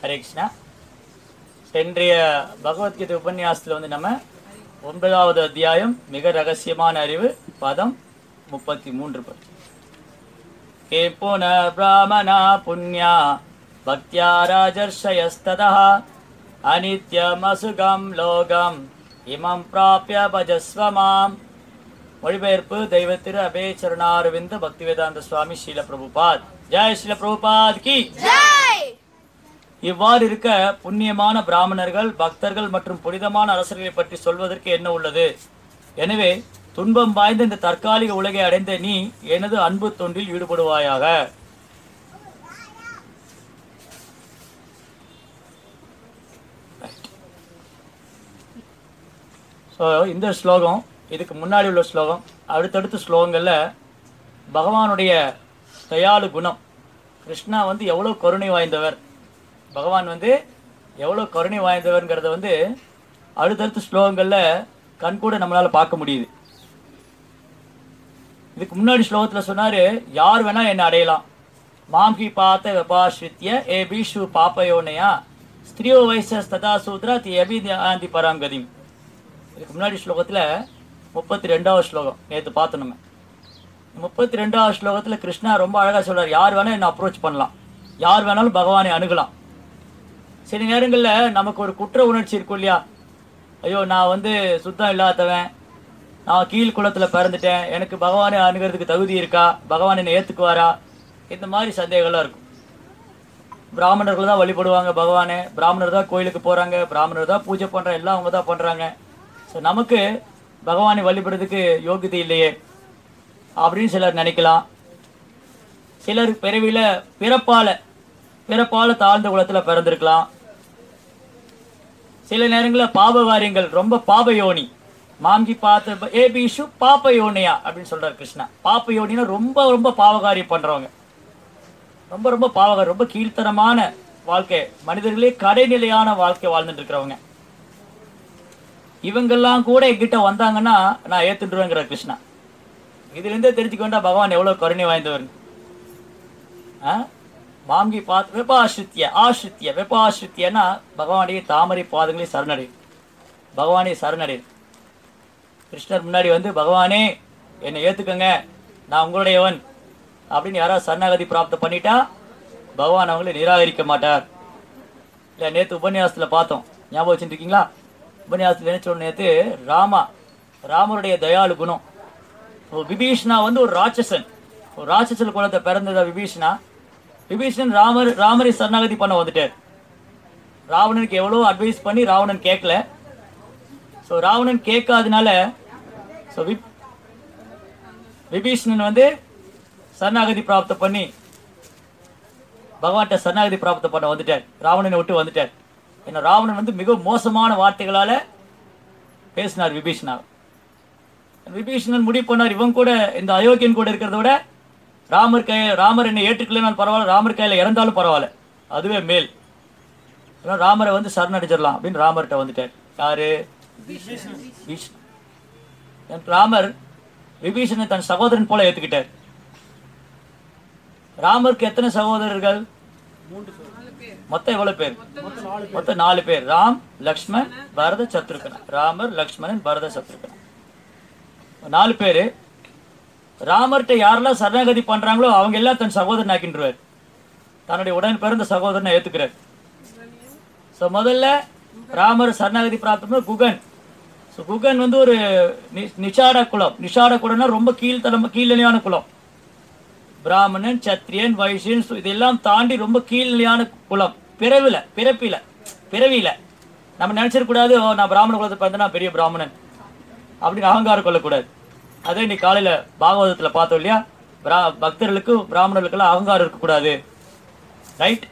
ஹரே கிருஷ்ணா இன்றைய பகவத்கீதை உபன்யாசத்தில் வந்து நம்ம ஒன்பதாவது அத்தியாயம் மிக ரகசியமான அறிவு பதம் முப்பத்தி மூன்று பற்றி கே புன பிராமணா புண்ணியா பக்தியா ராஜர்ஷயஸ்ததா அனித்யமசுகம் லோகம் இமம் பிராபிய பஜஸ்வ மாம் மொழிபெயர்ப்பு தெய்வ திரு அபே சரணாரவிந்த பக்திவேதாந்த சுவாமி ஸ்ரீல பிரபுபாத் ஜெய் ஸ்ரீல பிரபுபாத் கி இவ்வாறு இருக்க புண்ணியமான பிராமணர்கள் பக்தர்கள் மற்றும் புனிதமான அரசர்களை பற்றி சொல்வதற்கு என்ன உள்ளது எனவே துன்பம் வாய்ந்த இந்த தற்காலிக உலகை அடைந்த நீ எனது அன்பு தொண்டில் ஈடுபடுவாயாக ஸோ இந்த ஸ்லோகம் இதுக்கு முன்னாடி உள்ள ஸ்லோகம் அடுத்தடுத்த ஸ்லோகங்களில் பகவானுடைய தயாளு குணம் கிருஷ்ணா வந்து எவ்வளோ கருணை வாய்ந்தவர் பகவான் வந்து எவ்வளோ கருணை வாய்ந்தவர்ங்கிறத வந்து அடுத்தடுத்த ஸ்லோகங்களில் கண்கூட நம்மளால் பார்க்க முடியுது இதுக்கு முன்னாடி ஸ்லோகத்தில் சொன்னார் யார் வேணால் என்னை அடையலாம் மாம்கி பார்த்த வெபாஸ்ரித்ய ஏ பீஷு பாப்பயோனையா ஸ்திரியோ வைசஸ் ததா சூத்ரா தி அபி ஆந்தி பராங்கதிம் இதுக்கு முன்னாடி ஸ்லோகத்தில் முப்பத்தி ரெண்டாவது ஸ்லோகம் நேற்று பார்த்தோம் நம்ம முப்பத்தி ரெண்டாவது ஸ்லோகத்தில் கிருஷ்ணா ரொம்ப அழகாக சொல்றார் யார் வேணால் என்ன அப்ரோச் பண்ணலாம் யார் வேணாலும் பகவானை அணுகலாம் சில நேரங்களில் நமக்கு ஒரு குற்ற உணர்ச்சி இருக்கும் இல்லையா ஐயோ நான் வந்து சுத்தம் இல்லாதவன் நான் கீழ் குளத்தில் பிறந்துட்டேன் எனக்கு பகவானை அணுகிறதுக்கு தகுதி இருக்கா பகவான் என்னை ஏற்றுக்குவாரா இந்த மாதிரி சந்தேகங்கள்லாம் இருக்கும் பிராமணர்கள் தான் வழிபடுவாங்க பகவானே பிராமணர் தான் கோயிலுக்கு போகிறாங்க பிராமணர் தான் பூஜை பண்ணுற எல்லாம் அவங்க தான் பண்ணுறாங்க ஸோ நமக்கு பகவானை வழிபடுறதுக்கு யோகியதை இல்லையே அப்படின்னு சிலர் நினைக்கலாம் சிலர் பிறவியில் பிறப்பால பிறப்பால தாழ்ந்த குலத்தில் பிறந்திருக்கலாம் சில நேரங்களில் பாப காரியங்கள் ரொம்ப பாப யோனி மாங்கி பார்த்த ஏ பீஷு பாப்ப யோனியா அப்படின்னு சொல்றார் கிருஷ்ணா பாப்ப யோனினா ரொம்ப ரொம்ப பாவகாரியம் பண்றவங்க ரொம்ப ரொம்ப பாவகாரி ரொம்ப கீழ்த்தரமான வாழ்க்கை மனிதர்களே கடைநிலையான வாழ்க்கை வாழ்ந்துட்டு இருக்கிறவங்க இவங்கெல்லாம் கூட என்கிட்ட வந்தாங்கன்னா நான் ஏத்துட்டுருவேங்கிற கிருஷ்ணா இதுல இருந்தே தெரிஞ்சுக்க வேண்டாம் பகவான் எவ்வளவு கருணை வாய்ந்தவர் ஆ? மாங்கி பாத் வெப்பாசிரித்திய ஆசிரித்திய வெப்பாசிரித்தியனா பகவானுடைய தாமரை பாதங்களை சரணடை பகவானே சரணடை கிருஷ்ணர் முன்னாடி வந்து பகவானே என்னை ஏத்துக்கங்க நான் உங்களுடையவன் அப்படின்னு யாராவது சரணாகதி பிராப்தம் பண்ணிட்டா பகவான் அவங்களை நிராகரிக்க மாட்டார் இல்லை நேற்று உபன்யாசத்தில் பார்த்தோம் ஞாபகம் வச்சுருக்கீங்களா உபன்யாசத்தில் என்ன சொல்லணும் நேற்று ராமா ராமருடைய தயாளு குணம் ஒரு விபீஷ்ணா வந்து ஒரு ராட்சசன் ஒரு ராட்சச குலத்தை பிறந்ததா விபீஷ்ணா விபீஷணன் ராமர் ராமரை சரணாகதி பண்ண வந்துட்டார் ராவணனுக்கு எவ்வளோ அட்வைஸ் பண்ணி ராவணன் கேட்கல ஸோ ராவணன் கேட்காதனால ஸோ விப் விபீஷ்ணன் வந்து சரணாகதி பிராப்தம் பண்ணி பகவான்கிட்ட சரணாகதி பிராப்தம் பண்ண வந்துட்டார் ராவணனை விட்டு வந்துட்டார் ஏன்னா ராவணன் வந்து மிக மோசமான வார்த்தைகளால பேசினார் விபீஷ்ணா விபீஷணன் முடிவு பண்ணார் இவன் கூட இந்த அயோக்கியன் கூட இருக்கிறத விட ராமர் கை ராமர் என்னை ஏற்றுக்கலனாலும் பரவாயில்ல ராமர் கையில் இறந்தாலும் பரவாயில்ல அதுவே மேல் அதனால ராமரை வந்து சரணடைச்சிடலாம் அப்படின்னு ராமர்கிட்ட வந்துட்டார் யாரு விபீஷணன் என் ராமர் விபீஷணனை தன் சகோதரன் போல ஏத்துக்கிட்டார் ராமருக்கு எத்தனை சகோதரர்கள் மொத்தம் எவ்வளவு பேர் மொத்தம் நாலு பேர் ராம் லக்ஷ்மண் பரத சத்ருகன் ராமர் லக்ஷ்மணன் பரத சத்ருகன் நாலு பேரு ராமர்கிட்ட யாரெல்லாம் சரணாகதி பண்றாங்களோ அவங்க எல்லாம் தன் சகோதரன் ஆக்கின்றுவார் தன்னுடைய உடன் பிறந்த சகோதரனை ஏத்துக்கிறார் ஸோ முதல்ல ராமர் சரணாகதி பிராப்தம் குகன் ஸோ குகன் வந்து ஒரு நி- நிஷாட குலம் நிஷாட குலம்னா ரொம்ப கீழ்த்தலம் கீழ்நிலையான குலம் பிராமணன் சத்திரியன் வைசியன் சு- இதெல்லாம் தாண்டி ரொம்ப கீழ்நிலையான குலம் பிறவில பிறப்பில பிறவியில நம்ம நினைச்சிடக்கூடாது ஓ நான் பிராமண குலத்தை பிறந்தா நான் பெரிய பிராமணன் அப்படின்னு அகங்காரம் கொள்ளக்கூடாது அதே நீ காலையில பாகவதத்துல பார்த்தோம் இல்லையா பிரா பக்தர்களுக்கு பிராமணர்களுக்கெல்லாம் அகங்காரம் இருக்கக்கூடாது ரைட்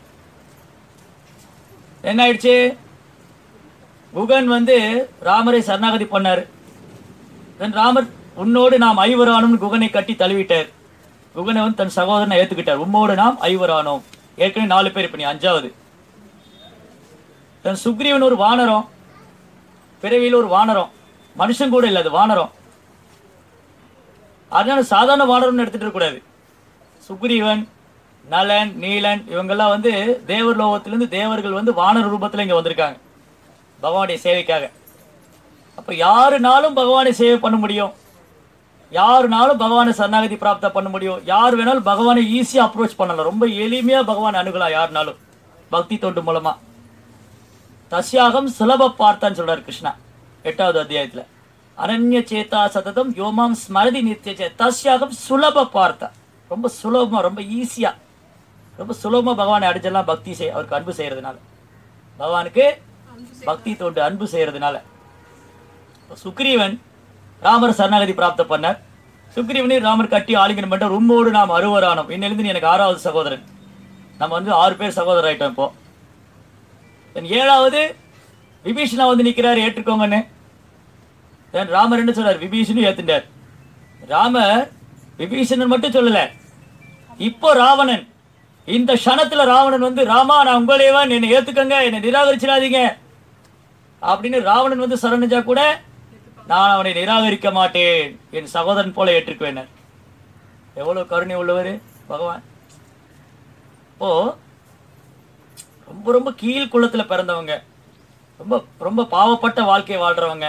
என்ன ஆயிடுச்சு குகன் வந்து ராமரை சரணாகதி பண்ணார் தென் ராமர் உன்னோடு நாம் ஐவரானோம்னு குகனை கட்டி தழுவிட்டார் குகனை வந்து தன் சகோதரனை ஏத்துக்கிட்டார் உம்மோடு நாம் ஐவரானோம் ஏற்கனவே நாலு பேர் இப்ப நீ அஞ்சாவது தன் சுக்ரீவன் ஒரு வானரம் பிறவியில் ஒரு வானரம் மனுஷன் கூட இல்லை அது வானரம் அதனால சாதாரண வானரம்னு எடுத்துட்டு இருக்கக்கூடாது சுக்ரீவன் நலன் நீலன் இவங்கெல்லாம் வந்து தேவர் லோகத்திலிருந்து தேவர்கள் வந்து வானர் ரூபத்துல இங்க வந்திருக்காங்க பகவானுடைய சேவைக்காக அப்ப யாருனாலும் பகவானை சேவை பண்ண முடியும் யாருனாலும் பகவானை சரணாகதி பிராப்த பண்ண முடியும் யார் வேணாலும் பகவானை ஈஸியா அப்ரோச் பண்ணலாம் ரொம்ப எளிமையா பகவானை அணுகலாம் யாருனாலும் பக்தி தொண்டு மூலமா தஸ்யாகம் சுலப பார்த்தான்னு சொல்றாரு கிருஷ்ணா எட்டாவது அத்தியாயத்துல அனன்ய சேதா சததம் யோமாம் ஸ்மரதி நித்திய சே தஸ்யாகம் சுலப பார்த்தா ரொம்ப சுலபமா ரொம்ப ஈஸியா ரொம்ப சுலபமா பகவானை அடைஞ்செல்லாம் பக்தி செய் அவருக்கு அன்பு செய்யறதுனால பகவானுக்கு பக்தி தொண்டு அன்பு செய்யறதுனால இப்ப சுக்ரீவன் ராமர் சரணாகதி பிராப்த பண்ணார் சுக்ரீவனை ராமர் கட்டி ஆலிங்கனம் பண்ண உம்மோடு நாம் அறுவரானோம் இன்னிலிருந்து நீ எனக்கு ஆறாவது சகோதரன் நம்ம வந்து ஆறு பேர் சகோதரர் ஆயிட்டோம் இப்போ தென் ஏழாவது விபீஷணா வந்து நிக்கிறார் ஏற்றுக்கோங்கன்னு தென் ராமர் என்ன சொல்றார் விபீஷணும் ஏத்துட்டார் ராமர் விபீஷணன் மட்டும் சொல்லல இப்போ ராவணன் இந்த க்ஷணத்துல ராவணன் வந்து ராமா நான் உங்களையவன் என்னை ஏத்துக்கங்க என்னை நிராகரிச்சிடாதீங்க அப்படின்னு ராவணன் வந்து சரணஞ்சா கூட நான் அவனை நிராகரிக்க மாட்டேன் என் சகோதரன் போல ஏற்றுக்குவேன் எவ்வளவு கருணை உள்ளவர் பகவான் இப்போ ரொம்ப ரொம்ப கீழ் குளத்துல பிறந்தவங்க ரொம்ப ரொம்ப பாவப்பட்ட வாழ்க்கை வாழ்றவங்க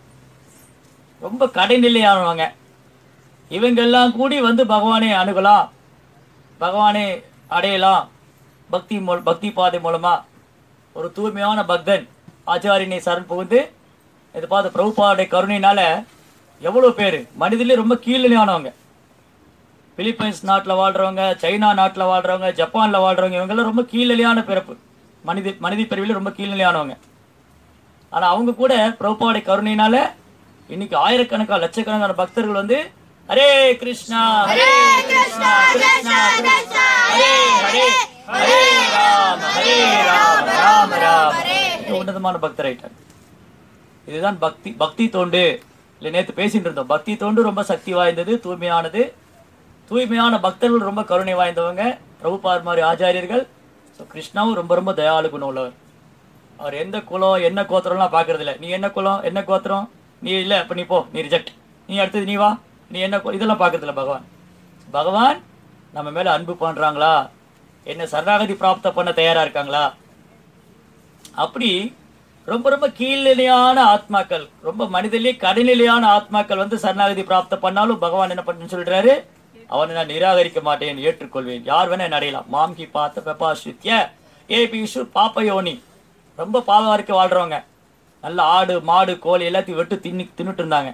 ரொம்ப கடைநிலையானவங்க இவங்க எல்லாம் கூடி வந்து பகவானை அணுகலாம் பகவானை அடையலாம் பக்தி மூல பக்தி பாதை மூலமா ஒரு தூய்மையான பக்தன் ஆச்சாரியனை சரண் புகுந்து இதை பார்த்து பிரபுபாவுடைய கருணையினால எவ்வளோ பேர் மனிதர்களே ரொம்ப கீழ்நிலையானவங்க பிலிப்பைன்ஸ் நாட்டில் வாழ்றவங்க சைனா நாட்டில் வாழ்றவங்க ஜப்பானில் வாழ்றவங்க இவங்கெல்லாம் ரொம்ப கீழ்நிலையான பிறப்பு மனித மனித பிரிவில் ரொம்ப கீழ்நிலையானவங்க ஆனால் அவங்க கூட பிரபுபாவுடைய கருணையினால இன்னைக்கு ஆயிரக்கணக்கான லட்சக்கணக்கான பக்தர்கள் வந்து ஹரே கிருஷ்ணா ஹரே கிருஷ்ணா கிருஷ்ணா கிருஷ்ணா ஹரே ஹரே ஹரே ராம ஹரே ராம ராம ராம இது உன்னதமான பக்தர் ஆயிட்டாங்க இதுதான் பக்தி பக்தி தோண்டு இல்லை நேற்று பேசிட்டு இருந்தோம் பக்தி தோண்டு ரொம்ப சக்தி வாய்ந்தது தூய்மையானது தூய்மையான பக்தர்கள் ரொம்ப கருணை வாய்ந்தவங்க பிரபுபார் மாதிரி ஆச்சாரியர்கள் ஸோ கிருஷ்ணாவும் ரொம்ப ரொம்ப தயாளு குணம் உள்ளவர் அவர் எந்த குலம் என்ன கோத்திரம்லாம் பார்க்கறது இல்ல நீ என்ன குலம் என்ன கோத்திரம் நீ இல்லை அப்போ நீ போ நீ ரிஜெக்ட் நீ அடுத்தது நீ வா நீ என்ன கு- இதெல்லாம் பார்க்கறது இல்ல பகவான் பகவான் நம்ம மேல அன்பு பண்றாங்களா என்ன சரணாகதி பிராப்த பண்ண தயாரா இருக்காங்களா அப்படி ரொம்ப ரொம்ப கீழ்நிலையான ஆத்மாக்கள் ரொம்ப மனிதர்களே கடைநிலையான ஆத்மாக்கள் வந்து சரணாகதி பிராப்த பண்ணாலும் பகவான் என்ன பண்ணுன்னு சொல்றாரு அவனை நான் நிராகரிக்க மாட்டேன் ஏற்றுக்கொள்வேன் யார் வேணா என்ன அடையலாம் மாம்கி பார்த்த பெபாஸ்வித்ய ஏ பீஷு பாப்பயோனி ரொம்ப பாவ வரைக்கும் வாழ்றவங்க நல்ல ஆடு மாடு கோழி எல்லாத்தையும் வெட்டு தின்னு தின்னுட்டு இருந்தாங்க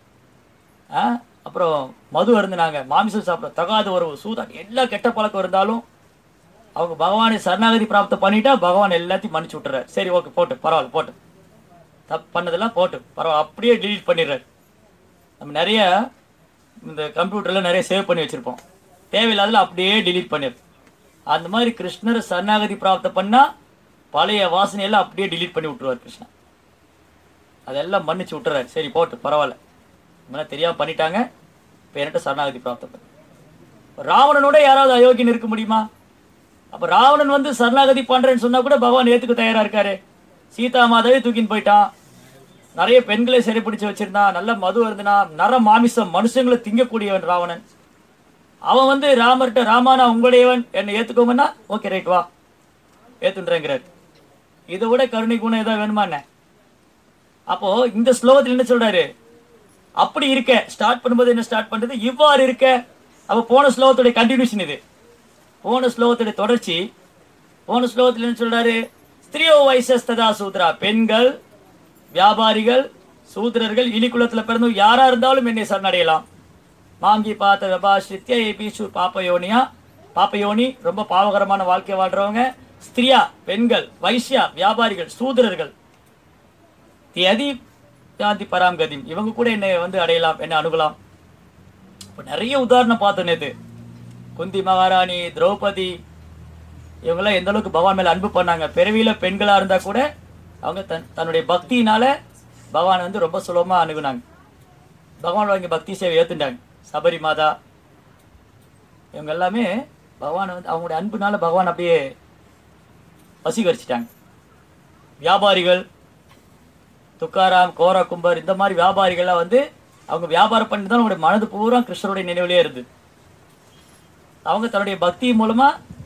ஆ? அப்புறம் மது அருந்தினாங்க மாமிசம் சாப்பிட தகாத உறவு சூதா எல்லா கெட்ட பழக்கம் இருந்தாலும் அவங்க பகவானை சரணாகதி பிராப்த பண்ணிட்டா பகவான் எல்லாத்தையும் மன்னிச்சு விட்டுறாரு சரி ஓகே போட்டு பரவாயில்ல போட்டு தப்பு பண்ணதெல்லாம் போட்டு பரவாயில்ல அப்படியே delete பண்ணிடுறாரு நம்ம நிறைய இந்த கம்ப்யூட்டர்ல நிறைய சேவ் பண்ணி வச்சிருப்போம் தேவையில்லாதல அப்படியே delete பண்ணிடு அந்த மாதிரி கிருஷ்ணர் சரணாகதி பிராப்த பண்ணா பழைய வாசனையெல்லாம் அப்படியே delete பண்ணி விட்டுருவார் கிருஷ்ணா அதெல்லாம் மன்னிச்சு விட்டுறாரு சரி போட்டு பரவாயில்ல இவங்களாம் தெரியாம பண்ணிட்டாங்க இப்போ என்கிட்ட சரணாகதி பிராப்த பண்ணு ராவணனோட யாராவது அயோக்கியன் இருக்க முடியுமா அப்ப ராவணன் வந்து சரணாகதி பண்றேன்னு சொன்னா கூட பகவான் ஏத்துக்க தயாரா இருக்காரு சீதா மாதாவே தூக்கின்னு போயிட்டான் நிறைய பெண்களை சிறைப்பிடிச்சு வச்சிருந்தான் நல்ல மது இருந்தனா நர மாமிசம் மனுஷங்களை திங்கக்கூடியவன் ராவணன் அவன் வந்து ராமர்கிட்ட ராமானா உங்களுடையவன் என்னை ஏத்துக்கோங்கன்னா ஓகே ரைட் வா ஏத்துன்றேங்கிறார் இதை விட கருணை குணம் ஏதாவது வேணுமா என்ன அப்போ இந்த ஸ்லோகத்தில் என்ன சொல்றாரு அப்படி இருக்க ஸ்டார்ட் பண்ணும்போது என்ன ஸ்டார்ட் பண்றது இவ்வாறு இருக்க அப்ப போன ஸ்லோகத்துடைய கண்டினியூஷன் இது போன ஸ்லோகத்துடைய தொடர்ச்சி போன ஸ்லோகத்தில் என்ன சொல்றாரு ஸ்திரியோ வைசஸ் ததா சூத்ரா பெண்கள் வியாபாரிகள் சூத்திரர்கள் இலிக்குலத்துல பிறந்து யாரா இருந்தாலும் என்னை சரணடையலாம் மாங்கி பார்த்த விபாஷித்ய ஏபிஷு பாப்பயோனியா பாப்பயோனி ரொம்ப பாவகரமான வாழ்க்கை வாழ்றவங்க ஸ்திரியா பெண்கள் வைஷ்யா வியாபாரிகள் சூத்திரர்கள் தியதி யாதி பராங்கதி இவங்க கூட என்னை வந்து அடையலாம் என்ன அணுகலாம் இப்போ நிறைய உதாரணம் பார்த்தோம் நேத்து குந்தி மகாராணி திரௌபதி இவங்கெல்லாம் எந்த அளவுக்கு பகவான் மேல அன்பு பண்ணாங்க பிறவியில பெண்களா இருந்தா கூட அவங்க தன் தன்னுடைய பக்தியினால பகவான் வந்து ரொம்ப சுலபமா அணுகுனாங்க பகவான் இங்க பக்தி சேவை ஏத்துட்டாங்க சபரி மாதா இவங்க எல்லாமே பகவான் வந்து அவங்களுடைய அன்புனால பகவான் அப்படியே வசீகரிச்சிட்டாங்க வியாபாரிகள் துக்காராம் கோரா கும்பர் இந்த மாதிரி வியாபாரிகள்லாம் வந்து அவங்க வியாபாரம் பண்ணி தான் அவங்களுடைய மனது பூரா கிருஷ்ணருடைய நினைவிலே இருந்து அவங்க தன்னுடைய பக்தி மூலமா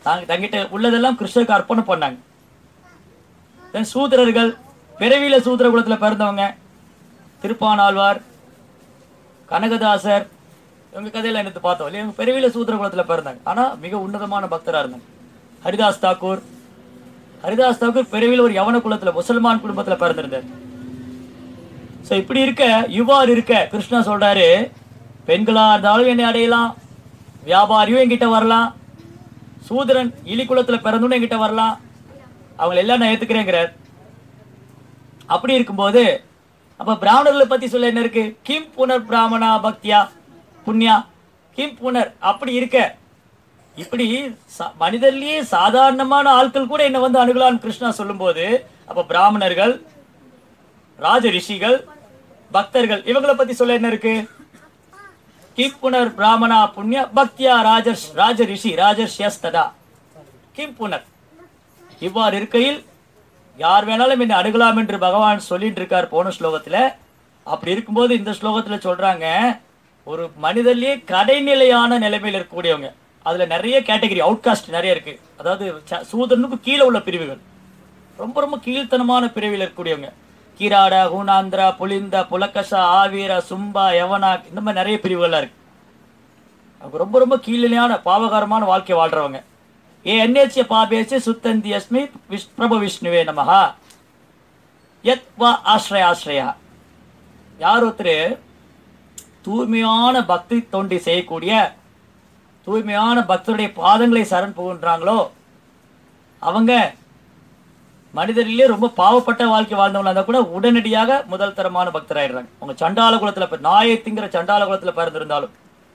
தாங்க தங்கிட்ட உள்ளதெல்லாம் கிருஷ்ணருக்கு அர்ப்பணம் பண்ணாங்க தென் சூத்திரர்கள் பிறவியில சூத்திர குலத்துல பிறந்தவங்க திருப்பானாழ்வார் கனகதாசர் இவங்க கதையில எடுத்து பார்த்தோம் இல்லையா இவங்க பிறவியில சூத்திர குலத்துல பிறந்தாங்க ஆனா மிக உன்னதமான பக்தரா இருந்தாங்க ஹரிதாஸ் தாக்கூர் ஹரிதாஸ் தாக்கூர் பிறவியில ஒரு யவன குலத்துல முசல்மான் குடும்பத்துல பிறந்திருந்தார் சோ இப்படி இருக்க இவ்வாறு இருக்க கிருஷ்ணா சொல்றாரு பெண்களா இருந்தாலும் என்னை அடையலாம் வியாபாரியும் என்கிட்ட வரலாம் சூதரன் இலி குலத்துல பிறந்தவனும் என்கிட்ட வரலாம் அவங்களை எல்லாம் நான் ஏத்துக்கிறேங்கிறார் அப்படி இருக்கும்போது அப்ப பிராமணர்களை பத்தி சொல்ல என்ன இருக்கு கிம் புனர் பிராமணா பக்தியா புண்ணியா கிம் புனர் அப்படி இருக்க இப்படி சா- மனிதர்லயே சாதாரணமான ஆட்கள் கூட என்ன வந்து அணுகலான்னு கிருஷ்ணா சொல்லும்போது அப்ப பிராமணர்கள் ராஜ ரிஷிகள் பக்தர்கள் இவங்கள பத்தி சொல்ல என்ன இருக்கு கிம் புனர் பிராமணா புண்ணிய பக்தியா ராஜர்ஷ் ராஜ ரிஷி ராஜர்ஷ்யஸ்ததா கிம் புனர் இவ்வாறு இருக்கையில் யார் வேணாலும் என்னை அணுகலாம் என்று பகவான் சொல்லிட்டு இருக்கார் போன ஸ்லோகத்துல அப்படி இருக்கும்போது இந்த ஸ்லோகத்துல சொல்றாங்க ஒரு மனிதர்லயே கடைநிலையான நிலைமையில் இருக்கக்கூடியவங்க அதுல நிறைய கேட்டகரி அவுட்காஸ்ட் நிறைய இருக்கு அதாவது ச- சூதரனுக்கு கீழே உள்ள பிரிவுகள் ரொம்ப ரொம்ப கீழ்த்தனமான பிரிவில் இருக்கக்கூடியவங்க கீராட ஹூனாந்திரா புலிந்த புலக்கஷா ஆவீர சும்பா யவனா இந்த மாதிரி நிறைய பிரிவுகள்லாம் இருக்கு அவங்க ரொம்ப ரொம்ப கீழ்நிலையான பாவகாரமான வாழ்க்கை வாழ்றவங்க ஏ என்ஏச்சிய பாபேச்சு சுத்தந்தி அஸ்மி விஷ் பிரபு விஷ்ணுவே நமஹா யத் வா ஆஸ்ரய ஆஸ்ரயா யார் ஒருத்தர் தூய்மையான பக்தி தொண்டி செய்யக்கூடிய தூய்மையான பக்தருடைய பாதங்களை சரண் புகுன்றாங்களோ அவங்க மனிதரிலே ரொம்ப பாவப்பட்ட வாழ்க்கை வாழ்ந்தவங்களா இருந்தா கூட உடனடியாக முதல் தரமான பக்தராயிடுறாங்க அவங்க சண்டால குலத்துல பி- நாயை திங்கிற சண்டால குலத்துல பிறந்திருந்தாலும்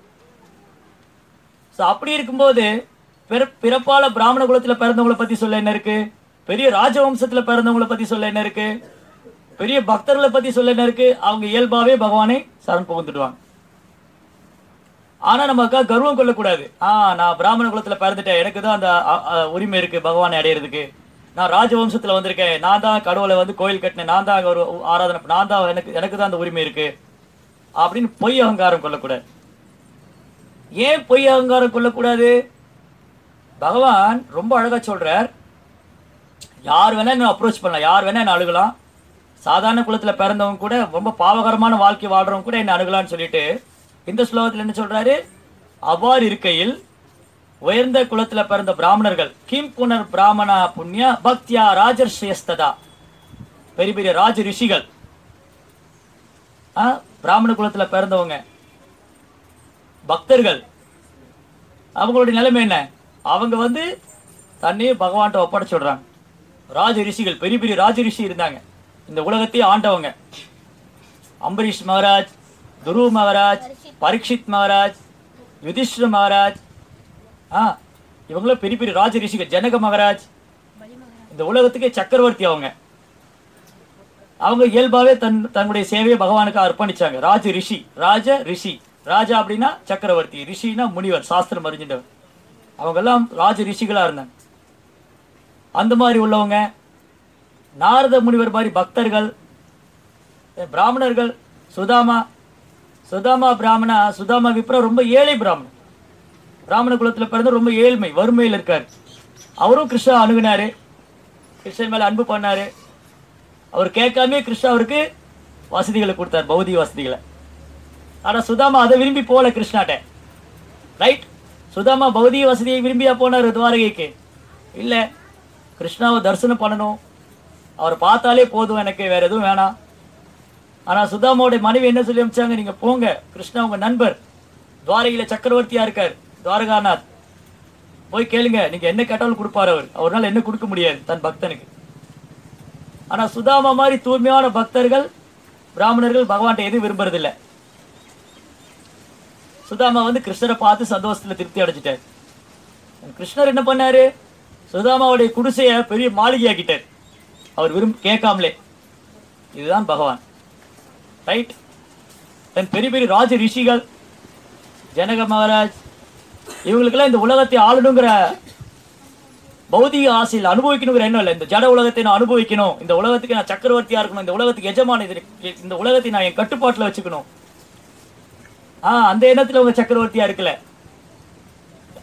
ஸோ அப்படி இருக்கும்போது பிற பிறப்பால பிராமண குலத்துல பிறந்தவங்கள பத்தி சொல்ல என்ன இருக்கு பெரிய ராஜவம்சத்துல பிறந்தவங்கள பத்தி சொல்ல என்ன இருக்கு பெரிய பக்தர்களை பத்தி சொல்ல என்ன இருக்கு அவங்க இயல்பாவே பகவானை சரண் புகுந்துடுவாங்க ஆனா நமக்கா கர்வம் கொள்ளக்கூடாது ஆ நான் பிராமண குலத்துல பிறந்துட்டேன் எனக்கு தான் அந்த அ, அ, உரிமை இருக்கு பகவானை அடையிறதுக்கு நான் ராஜவம்சத்துல வந்திருக்கேன் நான் தான் கடவுளை வந்து கோயில் கட்டினேன் நான் தான் அங்க ஒரு ஆராதனை நான் தான் எனக்கு எனக்கு தான் அந்த உரிமை இருக்கு அப்படின்னு பொய் அகங்காரம் கொள்ளக்கூடாது ஏன் பொய் அகங்காரம் கொள்ளக்கூடாது பகவான் ரொம்ப அழகா சொல்றார் யார் வேணா என்ன அப்ரோச் பண்ணலாம் யார் வேணா என்ன அணுகலாம் சாதாரண குலத்துல பிறந்தவங்க கூட ரொம்ப பாவகரமான வாழ்க்கை வாழ்றவங்க கூட என்ன அணுகலாம்னு சொல்லிட்டு இந்த ஸ்லோகத்துல என்ன சொல்றாரு அவ்வாறு இருக்கையில் உயர்ந்த குலத்துல பிறந்த பிராமணர்கள் கிம் புனர் பிராமணா புண்ணிய பக்தியா ராஜர்ஷயஸ்ததா பெரிய பெரிய ராஜ ரிஷிகள் ஆ, பிராமண குலத்துல பிறந்தவங்க பக்தர்கள் அவங்களுடைய நிலைமை என்ன அவங்க வந்து தன்னையே பகவான்கிட்ட ஒப்படைச்சு விடுறாங்க ராஜ ரிஷிகள் பெரிய பெரிய ராஜ ரிஷி இருந்தாங்க இந்த உலகத்தையே ஆண்டவங்க அம்பரீஷ் மகாராஜ் துரு மகாராஜ் பரீட்சித் மகாராஜ் யுதிஷ்ட மகாராஜ் ஆ இவங்களும் பெரிய பெரிய ராஜ ரிஷிகள் ஜனக மகாராஜ் இந்த உலகத்துக்கே சக்கரவர்த்தி அவங்க அவங்க இயல்பாவே தன் தன்னுடைய சேவையை பகவானுக்கு அர்ப்பணிச்சாங்க ராஜ ரிஷி ராஜ ரிஷி ராஜா அப்படின்னா சக்கரவர்த்தி ரிஷினா முனிவர் சாஸ்திரம் அறிஞ்சிட்டவர் அவங்க எல்லாம் ராஜ ரிஷிகளா இருந்தாங்க அந்த மாதிரி உள்ளவங்க நாரத முனிவர் மாதிரி பக்தர்கள் அஹ் பிராமணர்கள் சுதாமா சுதாமா பிராமணா சுதாமா விப்ரா ரொம்ப ஏழை பிராமணன் பிராமண குலத்துல பிறந்து ரொம்ப ஏழ்மை வறுமையில் இருக்காரு அவரும் கிருஷ்ணா அணுகுனாரு கிருஷ்ணன் மேல அன்பு பண்ணாரு அவர் கேட்காமே கிருஷ்ணா அவருக்கு வசதிகளை கொடுத்தார் பௌதிக வசதிகளை ஆனா சுதாமா அதை விரும்பி போல கிருஷ்ணாட்ட ரைட் சுதாமா பௌதிக வசதியை விரும்பியா போனார் துவாரகைக்கு இல்ல கிருஷ்ணாவை தரிசனம் பண்ணணும் அவர் பார்த்தாலே போதும் எனக்கு வேற எதுவும் வேணாம் ஆனா சுதாமாவோட மனைவி என்ன சொல்லி அமிச்சாங்க நீங்க போங்க கிருஷ்ணா உங்க நண்பர் துவாரகையில சக்கரவர்த்தியா இருக்கார் துவாரகாநாத் போய் கேளுங்க நீங்க என்ன கேட்டாலும் கொடுப்பாரு அவர் அவரால் என்ன கொடுக்க முடியாது தன் பக்தனுக்கு ஆனா சுதாமா மாதிரி தூய்மையான பக்தர்கள் பிராமணர்கள் பகவான்கிட்ட எதுவும் விரும்புறதில்ல சுதாமா வந்து கிருஷ்ணரை பார்த்து சந்தோஷத்துல திருப்தி அடைஞ்சிட்டார் கிருஷ்ணர் என்ன பண்ணாரு சுதாமாவுடைய குடிசைய பெரிய மாளிகையாக்கிட்டார் அவர் விரும்ப கேட்காமலே இதுதான் பகவான் ரைட் தன் பெரிய பெரிய ராஜ ரிஷிகள் ஜனக மகாராஜ் இவங்களுக்கெல்லாம் இந்த உலகத்தை ஆளணுங்கிற பௌதிக ஆசையில் அனுபவிக்கணுங்கிற எண்ணம் இல்லை இந்த ஜட உலகத்தை நான் அனுபவிக்கணும் இந்த உலகத்துக்கு நான் சக்கரவர்த்தியா இருக்கணும் இந்த உலகத்துக்கு எஜமான இது இந்த உலகத்தை நான் என் கட்டுப்பாட்டுல வச்சுக்கணும் ஆ அந்த எண்ணத்துல உங்க சக்கரவர்த்தியா இருக்கல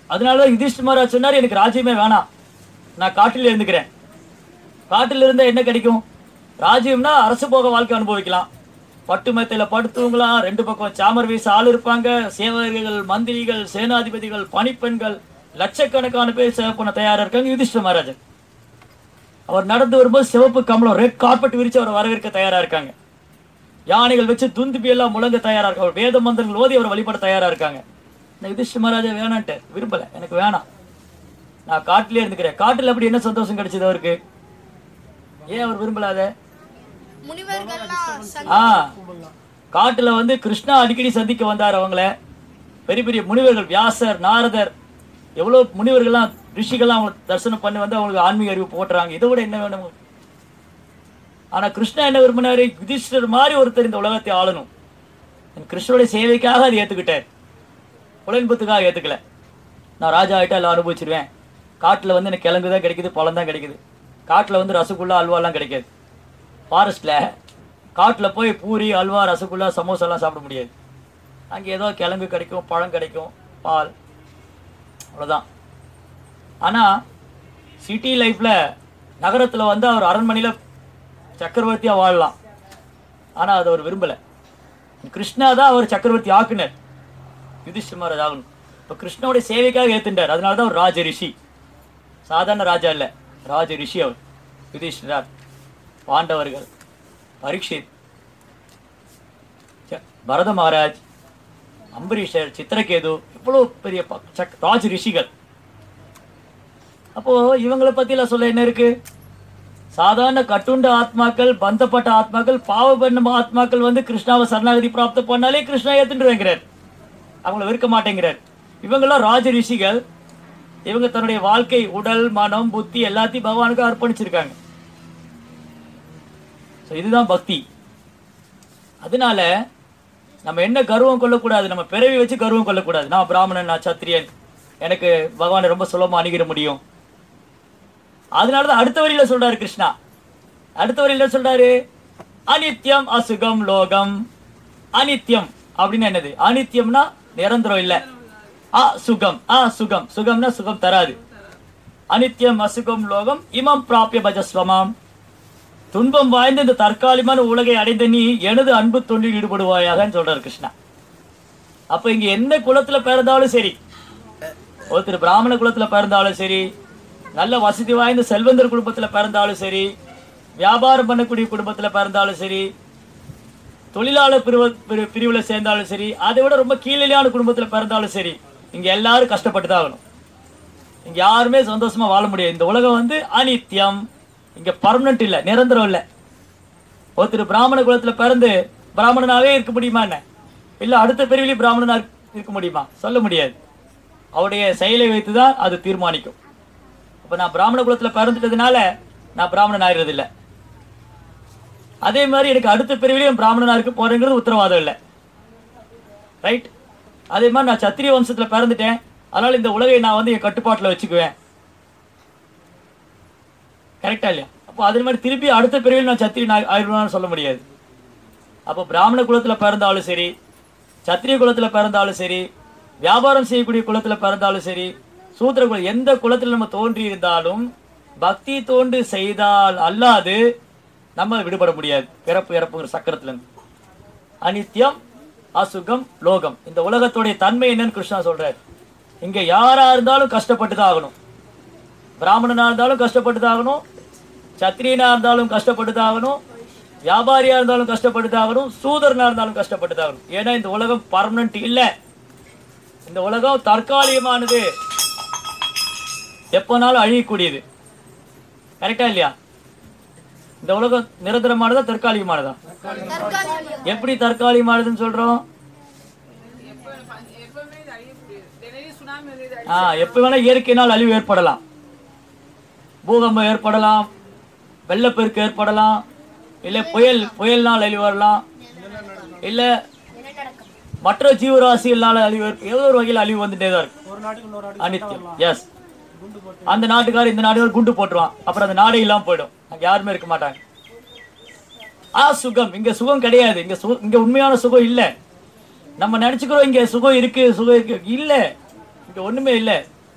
அதனாலதான் யுதிஷ்ட மகாராஜ் சொன்னார் எனக்கு ராஜ்யமே வேணாம் நான் காட்டில் இருந்துக்கிறேன் காட்டில் இருந்தா என்ன கிடைக்கும் ராஜ்யம்னா அரசு போக வாழ்க்கை அனுபவிக்கலாம் பட்டு மெத்தையில படுத்துவங்களாம் ரெண்டு பக்கம் சாமர் வீச ஆள் இருப்பாங்க சேவகர்கள் மந்திரிகள் சேனாதிபதிகள் பணிப்பெண்கள் லட்சக்கணக்கான பேர் சேவை பண்ண தயாரா இருக்காங்க யுதிஷ்ட மகாராஜன் அவர் நடந்து வரும்போது சிவப்பு கமலம் ரெட் கார்பெட் விரிச்சு அவரை வரவேற்க தயாரா இருக்காங்க யானைகள் வச்சு துந்துபி எல்லாம் முழங்க தயாரா இருக்காங்க அவர் வேத மந்திரங்கள் ஓதி அவர் வழிபட தயாரா இருக்காங்க இந்த யுதிஷ்ட மகாராஜா வேணான்ட்டு விரும்பல எனக்கு வேணாம் நான் காட்டிலே இருந்துக்கிறேன் காட்டுல அப்படி என்ன சந்தோஷம் கிடைச்சது அவருக்கு ஏன் அவர் விரும்பலாத முனிவர்கள்லாம் சங்க- ஆ காட்டுல வந்து கிருஷ்ணா அடிக்கடி சந்திக்க வந்தார் அவங்கள பெரிய பெரிய முனிவர்கள் வியாசர் நாரதர் எவ்வளவு முனிவர்கள்லாம் ரிஷிகள்லாம் அவங்க தரிசனம் பண்ணி வந்து அவங்களுக்கு ஆன்மீக அறிவு போட்டுறாங்க இதை விட என்ன வேணும் ஆனா கிருஷ்ணா என்ன விரும்பினாரு யுதிஷ்டர் மாதிரி ஒருத்தர் இந்த உலகத்தை ஆளணும் என் கிருஷ்ணனுடைய சேவைக்காக அதை ஏத்துக்கிட்டார் புலன்பத்துக்காக ஏத்துக்கல நான் ராஜா ஆயிட்டா எல்லாம் அனுபவிச்சிருவேன் காட்டுல வந்து எனக்கு கிழங்கு தான் கிடைக்குது பழம் தான் கிடைக்குது காட்டுல வந்து ரசகுல்லா அல்வாலாம் கிடைக்காது ஃபாரஸ்ட்ல காட்டுல போய் பூரி அல்வா ரசகுல்லா சமோசாலாம் சாப்பிட முடியாது அங்கே ஏதோ கிழங்கு கிடைக்கும் பழம் கிடைக்கும் பால் அவ்வளோதான் ஆனா சிட்டி லைஃப்ல நகரத்துல வந்து அவர் அரண்மனையில சக்கரவர்த்தியா வாழலாம் ஆனா அதை அவர் விரும்பல கிருஷ்ணா தான் அவர் சக்கரவர்த்தி ஆக்குனர் யுதிஷ்டிர மகாராஜ் ஆகணும் இப்போ கிருஷ்ணனுடைய சேவைக்காக ஏத்துட்டார் அதனால தான் அவர் ராஜ ரிஷி சாதாரண ராஜா இல்ல ராஜ ரிஷி அவர் யுதிஷ்டிரார் பாண்டவர்கள் பரீட்சித் ச- பரத மகாராஜ் அம்பரீஷர் சித்திரகேது இவ்வளவு பெரிய ப- சக்- ராஜ ரிஷிகள் அப்போ இவங்களை பத்திலாம் சொல்ல என்ன இருக்கு சாதாரண கட்டுண்ட ஆத்மாக்கள் பந்தப்பட்ட ஆத்மாக்கள் பாவபண்ண ஆத்மாக்கள் வந்து கிருஷ்ணாவை சரணாகதி பிராப்த பண்ணாலே கிருஷ்ணா ஏத்துட்டுங்கிறார் அவங்கள வெறுக்க மாட்டேங்கிறார் இவங்கெல்லாம் ராஜ ரிஷிகள் இவங்க தன்னுடைய வாழ்க்கை உடல் மனம் புத்தி எல்லாத்தையும் பகவானுக்கு அர்ப்பணிச்சிருக்காங்க So, இதுதான் பக்தி அதனால நம்ம என்ன கர்வம் கொள்ளக்கூடாது நம்ம பிறவி வச்சு கர்வம் கொள்ளக்கூடாது நான் பிராமணன் நான் சத்திரியன் எனக்கு பகவானை ரொம்ப சுலபமா அணுகிட முடியும் அதனாலதான் அடுத்த வரியில சொல்றாரு கிருஷ்ணா அடுத்த வரியில என்ன சொல்றாரு அனித்யம் அசுகம் லோகம் அனித்யம் அப்படின்னு என்னது அனித்யம்னா நிரந்தரம் இல்ல அ சுகம் அ சுகம் சுகம்னா சுகம் தராது அனித்யம் அசுகம் லோகம் இமம் பிராபிய பஜஸ்வமாம் துன்பம் வாய்ந்த இந்த தற்காலிகமான உலகை அடைந்த நீ எனது அன்பு தொண்டில் ஈடுபடுவாயாகன்னு சொல்றாரு கிருஷ்ணா அப்ப இங்க என்ன குலத்துல பிறந்தாலும் சரி ஒருத்தர் பிராமண குலத்துல பிறந்தாலும் சரி நல்ல வசதி வாய்ந்த செல்வந்தர் குடும்பத்துல பிறந்தாலும் சரி வியாபாரம் பண்ணக்கூடிய குடும்பத்துல பிறந்தாலும் சரி தொழிலாளர் பிரிவு பிரி- பிரிவுல சேர்ந்தாலும் சரி அதை விட ரொம்ப கீழேயான குடும்பத்துல பிறந்தாலும் சரி இங்க எல்லாரும் கஷ்டப்பட்டு தான் ஆகணும் இங்க யாருமே சந்தோஷமா வாழ முடியாது இந்த உலகம் வந்து அனித்யம் இங்க பர்மனன்ட் இல்ல நிரந்தரம் இல்ல ஒருத்தர் பிராமண குலத்துல பிறந்து பிராமணனாவே இருக்க முடியுமா என்ன இல்ல அடுத்த பிரிவிலையும் பிராமணனா இருக்க முடியுமா சொல்ல முடியாது அவருடைய செயலை வைத்து தான் அது தீர்மானிக்கும் அப்ப நான் பிராமண குலத்துல பிறந்துட்டதுனால நான் பிராமணன் ஆயிடுறது இல்ல அதே மாதிரி எனக்கு அடுத்த பிரிவிலையும் பிராமணனா இருக்க போறேங்கிறது உத்தரவாதம் இல்லை ரைட் அதே மாதிரி நான் சத்திரிய வம்சத்துல பிறந்துட்டேன் அதனால இந்த உலகை நான் வந்து என் கட்டுப்பாட்டுல வச்சுக்குவேன் கரெக்டா இல்லையா அப்போ அதே மாதிரி திருப்பி அடுத்த பிரிவில் நான் சத்திரியன் ஆயி- ஆயிடுவேன்னு சொல்ல முடியாது அப்போ பிராமண குலத்துல பிறந்தாலும் சரி சத்திரிய குலத்துல பிறந்தாலும் சரி வியாபாரம் செய்யக்கூடிய குலத்துல பிறந்தாலும் சரி சூத்திர குலம் எந்த குலத்துல நம்ம தோன்றி இருந்தாலும் பக்தி தோண்டு செய்தால் அல்லாது நம்ம விடுபட முடியாது பிறப்பு இறப்புங்கிற சக்கரத்துல இருந்து அனித்யம் அசுகம் லோகம் இந்த உலகத்துடைய தன்மை என்னன்னு கிருஷ்ணா சொல்றாரு இங்க யாரா இருந்தாலும் கஷ்டப்பட்டு தான் ஆகணும் பிராமணனா இருந்தாலும் கஷ்டப்பட்டு தான் ஆகணும் சத்திரியனா இருந்தாலும் கஷ்டப்பட்டு தான் ஆகணும் வியாபாரியா இருந்தாலும் கஷ்டப்பட்டு தான் ஆகணும் சூதரனா இருந்தாலும் கஷ்டப்பட்டு தான் ஆகணும் ஏன்னா இந்த உலகம் பர்மனன்ட் இல்ல இந்த உலகம் தற்காலிகமானது எப்போனாலும் அழியக்கூடியது கரெக்டா இல்லையா இந்த உலகம் நிரந்தரமானதா தற்காலிகமானதா தற்காலிகம் எப்படி தற்காலிகமானதுன்னு சொல்றோம் ஆ எப்ப வேணா இயற்கையினால் அழிவு ஏற்படலாம் பூகம்பம் ஏற்படலாம் வெள்ளப்பெருக்கு ஏற்படலாம் இல்ல புயல் புயல்னால் அழிவு வரலாம் இல்ல மற்ற ஜீவராசிகள்னால அழிவு ஏற்ப- ஏதோ ஒரு வகையில் அழிவு வந்துட்டே தான் இருக்கு ஒரு நாட்டுக்கு இன்னொரு நாட்டுக்கு அனித்தியம் எஸ் அந்த நாட்டுக்காரர் இந்த நாட்டுக்காரர் குண்டு போட்டுருவான் அப்புறம் அந்த நாடே இல்லாம போயிடும் அங்க யாருமே இருக்க மாட்டாங்க ஆ சுகம் இங்க சுகம் கிடையாது இங்க சு- இங்க உண்மையான சுகம் இல்ல நம்ம நினைச்சுக்கிறோம் இங்க சுகம் இருக்கு சுகம் இருக்கு இல்ல இங்க ஒண்ணுமே இல்ல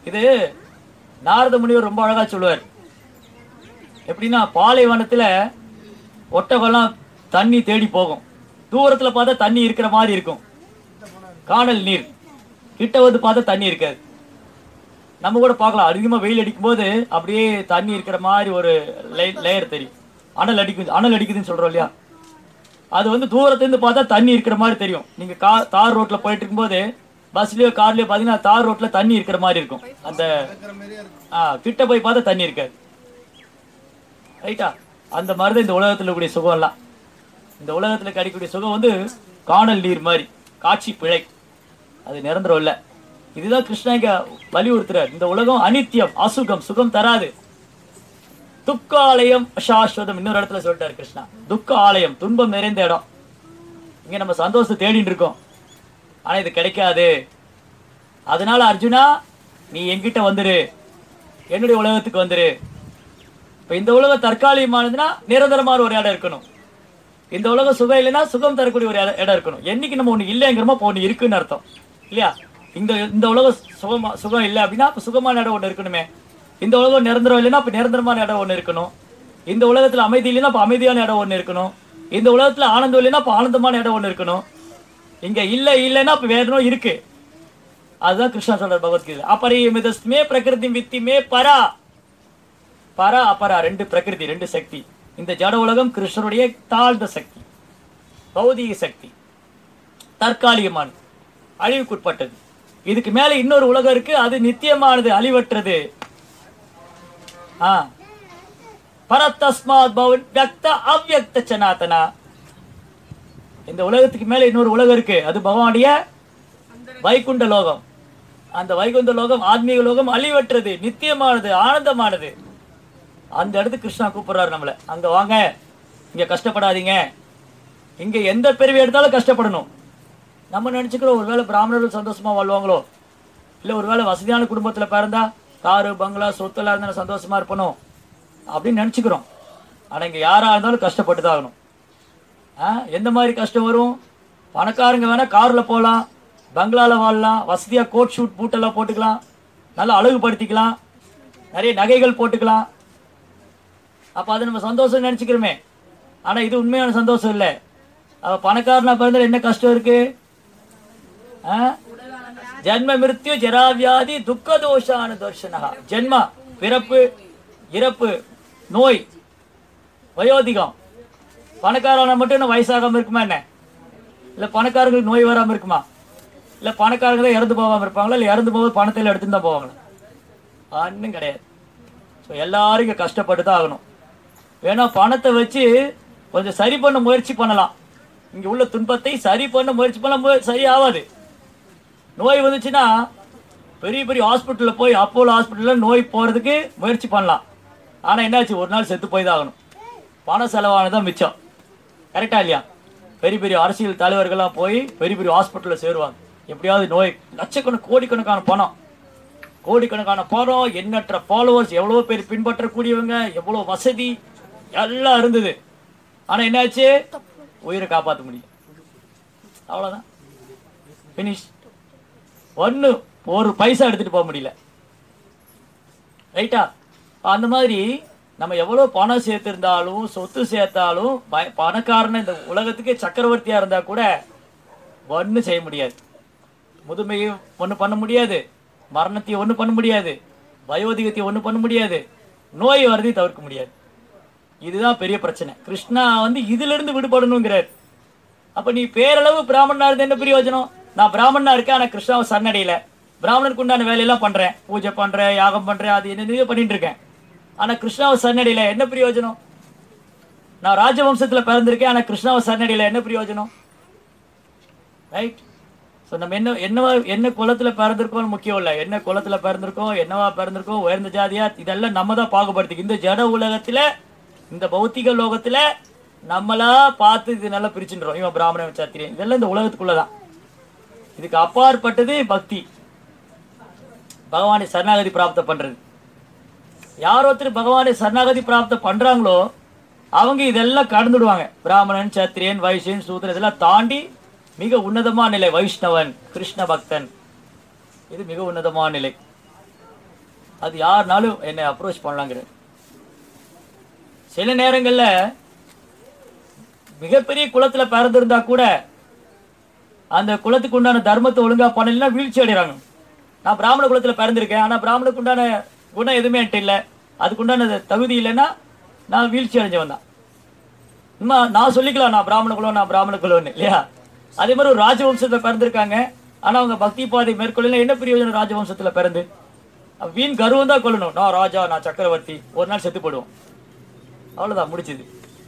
இது நாரத முனிவர் ரொம்ப அழகா சொல்லுவார் எப்படின்னா பாலைவனத்துல ஒட்டகம்லாம் தண்ணி தேடி போகும் தூரத்துல பார்த்தா தண்ணி இருக்கிற மாதிரி இருக்கும் காணல் நீர் கிட்ட வந்து பார்த்தா தண்ணி இருக்காது நம்ம கூட பார்க்கலாம் அதிகமா வெயில் அடிக்கும் போது அப்படியே தண்ணி இருக்கிற மாதிரி ஒரு லேயர் தெரியும் அனல் அடிக்குது அனல் அடிக்குதுன்னு சொல்றோம் இல்லையா அது வந்து தூரத்துல இருந்து பார்த்தா தண்ணி இருக்கிற மாதிரி தெரியும் நீங்க கா தார் ரோட்ல போயிட்டு இருக்கும்போது பஸ்லயோ கார்லயோ பாத்தீங்கன்னா தார் ரோட்ல தண்ணி இருக்கிற மாதிரி இருக்கும் அந்த ஆ, கிட்ட போய் பார்த்தா தண்ணி இருக்காது ரைட்டா அந்த மாதிரி தான் இந்த உலகத்துல இருக்கக்கூடிய சுகம் எல்லாம் இந்த உலகத்துல கிடைக்கக்கூடிய சுகம் வந்து காணல் நீர் மாதிரி காட்சி பிழை அது நிரந்தரம் இல்ல இதுதான் கிருஷ்ணா இங்க வலியுறுத்துறார் இந்த உலகம் அனித்தியம் அசுகம் சுகம் தராது துக்க ஆலயம் சாஸ்வதம் இன்னொரு இடத்துல சொல்லிட்டாரு கிருஷ்ணா துக்க ஆலயம் துன்பம் நிறைந்த இடம் இங்க நம்ம சந்தோஷத்தை தேடிட்டு இருக்கோம் ஆனா இது கிடைக்காது அதனால அர்ஜுனா நீ என்கிட்ட வந்துரு என்னுடைய உலகத்துக்கு வந்துரு இப்ப இந்த உலகம் தற்காலிகமானதுன்னா நிரந்தரமான ஒரு இடம் இருக்கணும் இந்த உலகம் சுகம் இல்லைன்னா சுகம் தரக்கூடிய ஒரு இடம் இடம் இருக்கணும் என்னைக்கு நம்ம ஒண்ணு இல்லைங்கிறோமோ அப்போ ஒண்ணு இருக்குன்னு அர்த்தம் இல்லையா இந்த இந்த உலகம் சுகமா சுகம் இல்லை அப்படின்னா அப்ப சுகமான இடம் ஒண்ணு இருக்கணுமே இந்த உலகம் நிரந்தரம் இல்லைன்னா அப்ப நிரந்தரமான இடம் ஒண்ணு இருக்கணும் இந்த உலகத்துல அமைதி இல்லைன்னா அப்ப அமைதியான இடம் ஒண்ணு இருக்கணும் இந்த உலகத்துல ஆனந்தம் இல்லைன்னா அப்ப ஆனந்தமான இடம் ஒண்ணு இருக்கணும் இங்க இல்ல இல்லைன்னா அப்ப வேற ஒண்ணும் இருக்கு அதுதான் கிருஷ்ணா சொல்றார் பகவத்கீதை அபரிமிதஸ்மே பிரகிருதி வித்திமே பரா பரா அபரா ரெண்டு பிரகிருதி ரெண்டு சக்தி இந்த ஜட உலகம் கிருஷ்ணருடைய தாழ்ந்த சக்தி பௌதிக சக்தி தற்காலிகமானது அழிவுக்குட்பட்டது இதுக்கு மேல இன்னொரு உலகம் இருக்கு அது நித்தியமானது அழிவற்றது ஆ பரத்தஸ்மாத் பவன் வியக்த அவ்யக்த சனாதனா இந்த உலகத்துக்கு மேல இன்னொரு உலகம் இருக்கு அது பகவானுடைய வைகுண்ட லோகம் அந்த வைகுண்ட லோகம் ஆத்மீக லோகம் அழிவற்றது நித்தியமானது ஆனந்தமானது அந்த இடத்துக்கு கிருஷ்ணா கூப்பிடுறாரு நம்மள அங்க வாங்க இங்க கஷ்டப்படாதீங்க இங்க எந்த பிறவி எடுத்தாலும் கஷ்டப்படணும் நம்ம நினைச்சுக்கிறோம் ஒருவேளை பிராமணர்கள் சந்தோஷமா வாழ்வாங்களோ இல்ல ஒருவேளை வசதியான குடும்பத்துல பிறந்தா காரு பங்களா சொத்தெல்லாம் இருந்தா சந்தோஷமா இருப்பணும் அப்படின்னு நினைச்சுக்கிறோம் ஆனா இங்க யாரா இருந்தாலும் கஷ்டப்பட்டு தான் ஆகணும் ஆ, எந்த மாதிரி கஷ்டம் வரும் பணக்காரங்க வேணா கார்ல போகலாம் பங்களால வாழலாம் வசதியா கோட் ஷூட் பூட்டெல்லாம் போட்டுக்கலாம் நல்லா அழகுபடுத்திக்கலாம் நிறைய நகைகள் போட்டுக்கலாம் அப்ப அது நம்ம சந்தோஷம் நினைச்சுக்கிறோமே ஆனா இது உண்மையான சந்தோஷம் இல்லை அவ பணக்காரனா பிறந்தா என்ன கஷ்டம் இருக்கு ஆ? ஜன்ம மிருத்யு ஜராவியாதி துக்க தோஷான தர்ஷனா ஜென்ம பிறப்பு இறப்பு நோய் வயோதிகம் பணக்காரன மட்டும் என்ன வயசாகாம இருக்குமா என்ன இல்ல பணக்காரங்களுக்கு நோய் வராம இருக்குமா இல்ல பணக்காரங்க தான் இறந்து போகாம இருப்பாங்களா இல்ல இறந்து போகும்போது பணத்தில் எடுத்துன்னு தான் போவாங்களா ஒன்றும் கிடையாது ஸோ எல்லாரும் இங்க கஷ்டப்பட்டு தான் ஆகணும் வேணா பணத்தை வச்சு கொஞ்சம் சரி பண்ண முயற்சி பண்ணலாம் இங்க உள்ள துன்பத்தை சரி பண்ண முயற்சி பண்ண மு- சரி ஆகாது நோய் வந்துச்சுன்னா பெரிய பெரிய ஹாஸ்பிட்டலில் போய் அப்போலோ ஹாஸ்பிட்டலில் நோய் போகிறதுக்கு முயற்சி பண்ணலாம் ஆனால் என்னாச்சு ஒரு நாள் செத்து போய் தான் ஆகணும் பண செலவானதான் மிச்சம் கரெக்டா இல்லையா பெரிய பெரிய அரசியல் தலைவர்கள்லாம் போய் பெரிய பெரிய ஹாஸ்பிட்டலில் சேருவாங்க எப்படியாவது நோய் லட்சக்கணக்கு கோடிக்கணக்கான பணம் கோடிக்கணக்கான பணம் எண்ணற்ற ஃபாலோவர்ஸ் எவ்வளோ பேர் பின்பற்றக்கூடியவங்க எவ்வளோ வசதி எல்லாம் இருந்தது ஆனால் என்னாச்சு உயிரை காப்பாற்ற முடியும் அவ்வளோதான் ஃபினிஷ் ஒன்று ஒரு பைசா எடுத்துட்டு போக முடியல ரைட்டா அந்த மாதிரி நம்ம எவ்வளோ பணம் சேர்த்திருந்தாலும் சொத்து சேர்த்தாலும் ப- பணக்காரன் இந்த உலகத்துக்கு சக்கரவர்த்தியா இருந்தா கூட ஒன்றும் செய்ய முடியாது முதுமையும் ஒன்றும் பண்ண முடியாது மரணத்தையும் ஒன்றும் பண்ண முடியாது வயோதிகத்தையும் ஒன்றும் பண்ண முடியாது நோய் வரதையும் தவிர்க்க முடியாது இதுதான் பெரிய பிரச்சனை கிருஷ்ணா வந்து இதுல இருந்து விடுபடணுங்கிறார் அப்ப நீ பேரளவு பிராமணனா இருந்து என்ன பிரயோஜனம் நான் பிராமணனா இருக்கேன் ஆனா கிருஷ்ணாவை சரணடையில பிராமணனுக்கு உண்டான வேலையெல்லாம் பண்றேன் பூஜை பண்றேன் யாகம் பண்றேன் அது என்ன பண்ணிட்டு இருக்கேன் ஆனா கிருஷ்ணாவை சரணடையில என்ன பிரயோஜனம் நான் ராஜவம்சத்துல பிறந்திருக்கேன் ஆனா கிருஷ்ணாவை சரணடையில என்ன பிரயோஜனம் ரைட் ஸோ நம்ம என்ன என்னவா என்ன குலத்துல பிறந்திருக்கோம் முக்கியம் இல்லை என்ன குலத்துல பிறந்திருக்கோம் என்னவா பிறந்திருக்கோம் உயர்ந்த ஜாதியா இதெல்லாம் நம்ம தான் பாகுபடுத்தி இந்த ஜட உலகத்துல இந்த பௌத்திக லோகத்துல நம்மளா பார்த்து இது நல்லா பிரிச்சுன்றோம் இவன் பிராமணன் சத்திரியன் இதெல்லாம் இந்த உலகத்துக்குள்ளதான் இதுக்கு அப்பாற்பட்டது பக்தி பகவானை சரணாகதி பிராப்தம் பண்றது யார் ஒருத்தர் பகவானை சரணாகதி பிராப்தம் பண்றாங்களோ அவங்க இதெல்லாம் கடந்துடுவாங்க பிராமணன் சத்திரியன் வைசியன் சூத்திரன் இதெல்லாம் தாண்டி மிக உன்னதமான நிலை வைஷ்ணவன் கிருஷ்ண பக்தன் இது மிக உன்னதமான நிலை அது யாருனாலும் என்னை அப்ரோச் பண்ணலாங்கிற சில நேரங்கள்ல மிகப்பெரிய குலத்துல பிறந்திருந்தா கூட அந்த குலத்துக்கு உண்டான தர்மத்தை ஒழுங்கா பண்ணலைன்னா வீழ்ச்சி அடைறாங்க நான் பிராமண குலத்துல பிறந்திருக்கேன் ஆனா பிராமணுக்கு உண்டான குணம் எதுவுமே என்கிட்ட இல்லை அதுக்குண்டான தகுதி இல்லைன்னா நான் வீழ்ச்சி அடைஞ்சவன் தான் சும்மா நான் சொல்லிக்கலாம் நான் பிராமண குலம் நான் பிராமண குலம்னு இல்லையா அதே மாதிரி ஒரு ராஜவம்சத்துல பிறந்திருக்காங்க ஆனா அவங்க பக்தி பாதை மேற்கொள்ள என்ன பிரயோஜனம் ராஜவம்சத்துல பிறந்து அப்ப வீண் கர்வம் தான் கொள்ளணும் நான் ராஜா நான் சக்கரவர்த்தி ஒரு நாள் செத்து போடுவோம் அவ்வளவுதான் முடிச்சது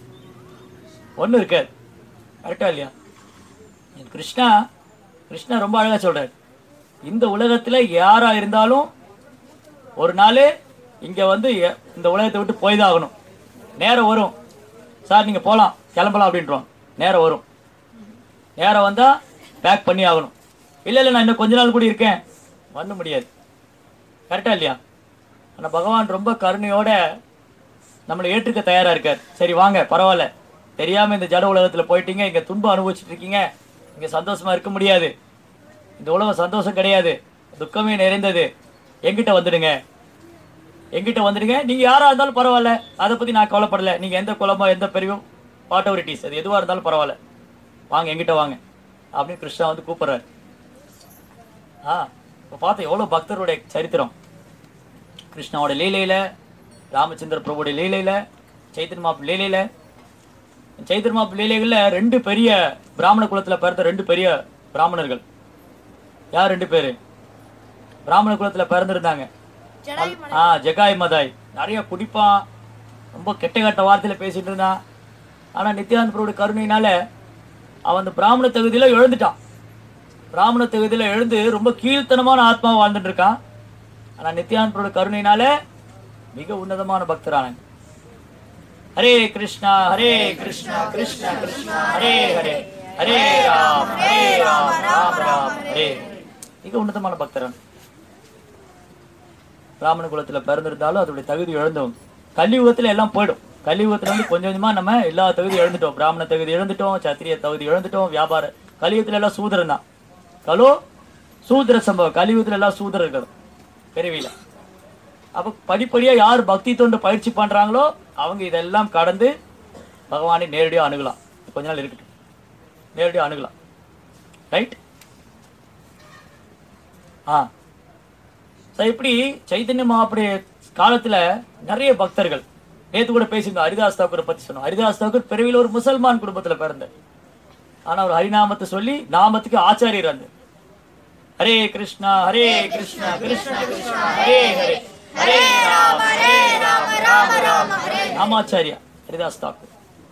ஒண்ணு இருக்காது கரெக்டா இல்லையா கிருஷ்ணா கிருஷ்ணா ரொம்ப அழகா சொல்றாரு இந்த உலகத்துல யாரா இருந்தாலும் ஒரு நாள் இங்க வந்து எ- இந்த உலகத்தை விட்டு போய் தான் ஆகணும் நேரம் வரும் சார் நீங்க போலாம் கிளம்பலாம் அப்படின்றோம் நேரம் வரும் நேரம் வந்தா பேக் பண்ணி ஆகணும் இல்ல இல்ல நான் இன்னும் கொஞ்ச நாள் கூட இருக்கேன் பண்ண முடியாது கரெக்டா இல்லையா ஆனா பகவான் ரொம்ப கருணையோட நம்மளை ஏற்றுக்க தயாரா இருக்கார் சரி வாங்க பரவாயில்ல தெரியாம இந்த ஜட உலகத்துல போயிட்டீங்க இங்க துன்பம் அனுபவிச்சுட்டு இருக்கீங்க இங்க சந்தோஷமா இருக்க முடியாது இந்த உலகம் சந்தோஷம் கிடையாது துக்கமே நிறைந்தது எங்கிட்ட வந்துடுங்க எங்கிட்ட வந்துடுங்க நீங்க யாரா இருந்தாலும் பரவாயில்ல அதை பத்தி நான் கவலைப்படல நீங்க எந்த குலமோ எந்த பெரியும் பாட்டோரிட்டிஸ் அது எதுவா இருந்தாலும் பரவாயில்ல வாங்க எங்கிட்ட வாங்க அப்படின்னு கிருஷ்ணா வந்து கூப்பிடுறாரு ஆ இப்போ பார்த்த எவ்வளவு பக்தருடைய சரித்திரம் கிருஷ்ணாவோட லீலையில ராமச்சந்திர பிரபுடைய லீலையில சைத்தன்ய மாப்பு லீலையில சைத்தன்ய மாப்பு லீலைகள்ல ரெண்டு பெரிய பிராமண குலத்துல பிறந்த ரெண்டு பெரிய பிராமணர்கள் யார் ரெண்டு பேரு பிராமண குலத்துல பிறந்திருந்தாங்க ஜடாயு ஆ ஜெகாய் மதாய் நிறைய குடிப்பான் ரொம்ப கெட்ட கெட்ட வார்த்தையில பேசிட்டு இருந்தான் ஆனா நித்யானந்த பிரபுடைய கருணையினால அவன் அந்த பிராமண தகுதியில எழுந்துட்டான் பிராமண தகுதியில எழுந்து ரொம்ப கீழ்த்தனமான ஆத்மா வாழ்ந்துட்டு இருக்கான் ஆனா நித்யானந்த பிரபுடைய கருணையினால மிக உன்னதமான பக்தரானாங்க ஹரே கிருஷ்ணா ஹரே கிருஷ்ணா கிருஷ்ணா கிருஷ்ணா ஹரே ஹரே ஹரே ராம் ஹரே ராம் ராம் ராம் ஹரே மிக உன்னதமான பக்தரான் பிராமண குலத்துல பிறந்திருந்தாலும் அதோடைய தகுதி இழந்தவங்க கலியுகத்துல எல்லாம் போயிடும் கலியுகத்துல வந்து கொஞ்சம் கொஞ்சமா நம்ம எல்லா தகுதி இழந்துட்டோம் பிராமண தகுதி இழந்துட்டோம் சத்திரிய தகுதி இழந்துட்டோம் வியாபார கலியுகத்துல எல்லாம் சூதரன் தான் கலோ சூத்திர சம்பவம் கலியுகத்துல எல்லாம் சூதரர்கள் பிறவியில அப்ப படிப்படியா யார் பக்தி தொண்டு பயிற்சி பண்றாங்களோ அவங்க இதெல்லாம் கடந்து பகவானை நேரடியா அணுகலாம் கொஞ்ச நாள் இருக்கட்டும் நேரடியா அணுகலாம் ரைட் ஆ ஸோ இப்படி சைத்தன்ய மகாபுடைய காலத்துல நிறைய பக்தர்கள் நேத்து கூட பேசியிருந்தோம் ஹரிதாஸ் தாக்கூரை பத்தி சொன்னோம் ஹரிதாஸ் தாக்கூர் பிறவியில் ஒரு முசல்மான் குடும்பத்துல பிறந்தார் ஆனா அவர் ஹரிநாமத்தை சொல்லி நாமத்துக்கு ஆச்சாரியர் அந்த ஹரே கிருஷ்ணா ஹரே கிருஷ்ணா கிருஷ்ணா கிருஷ்ணா ஹரே ஹரே ஹரே ராம ஹரே ராம ராம ராம ஹரே நாமாச்சாரியா ஹரிதாஸ் தாக்கூர்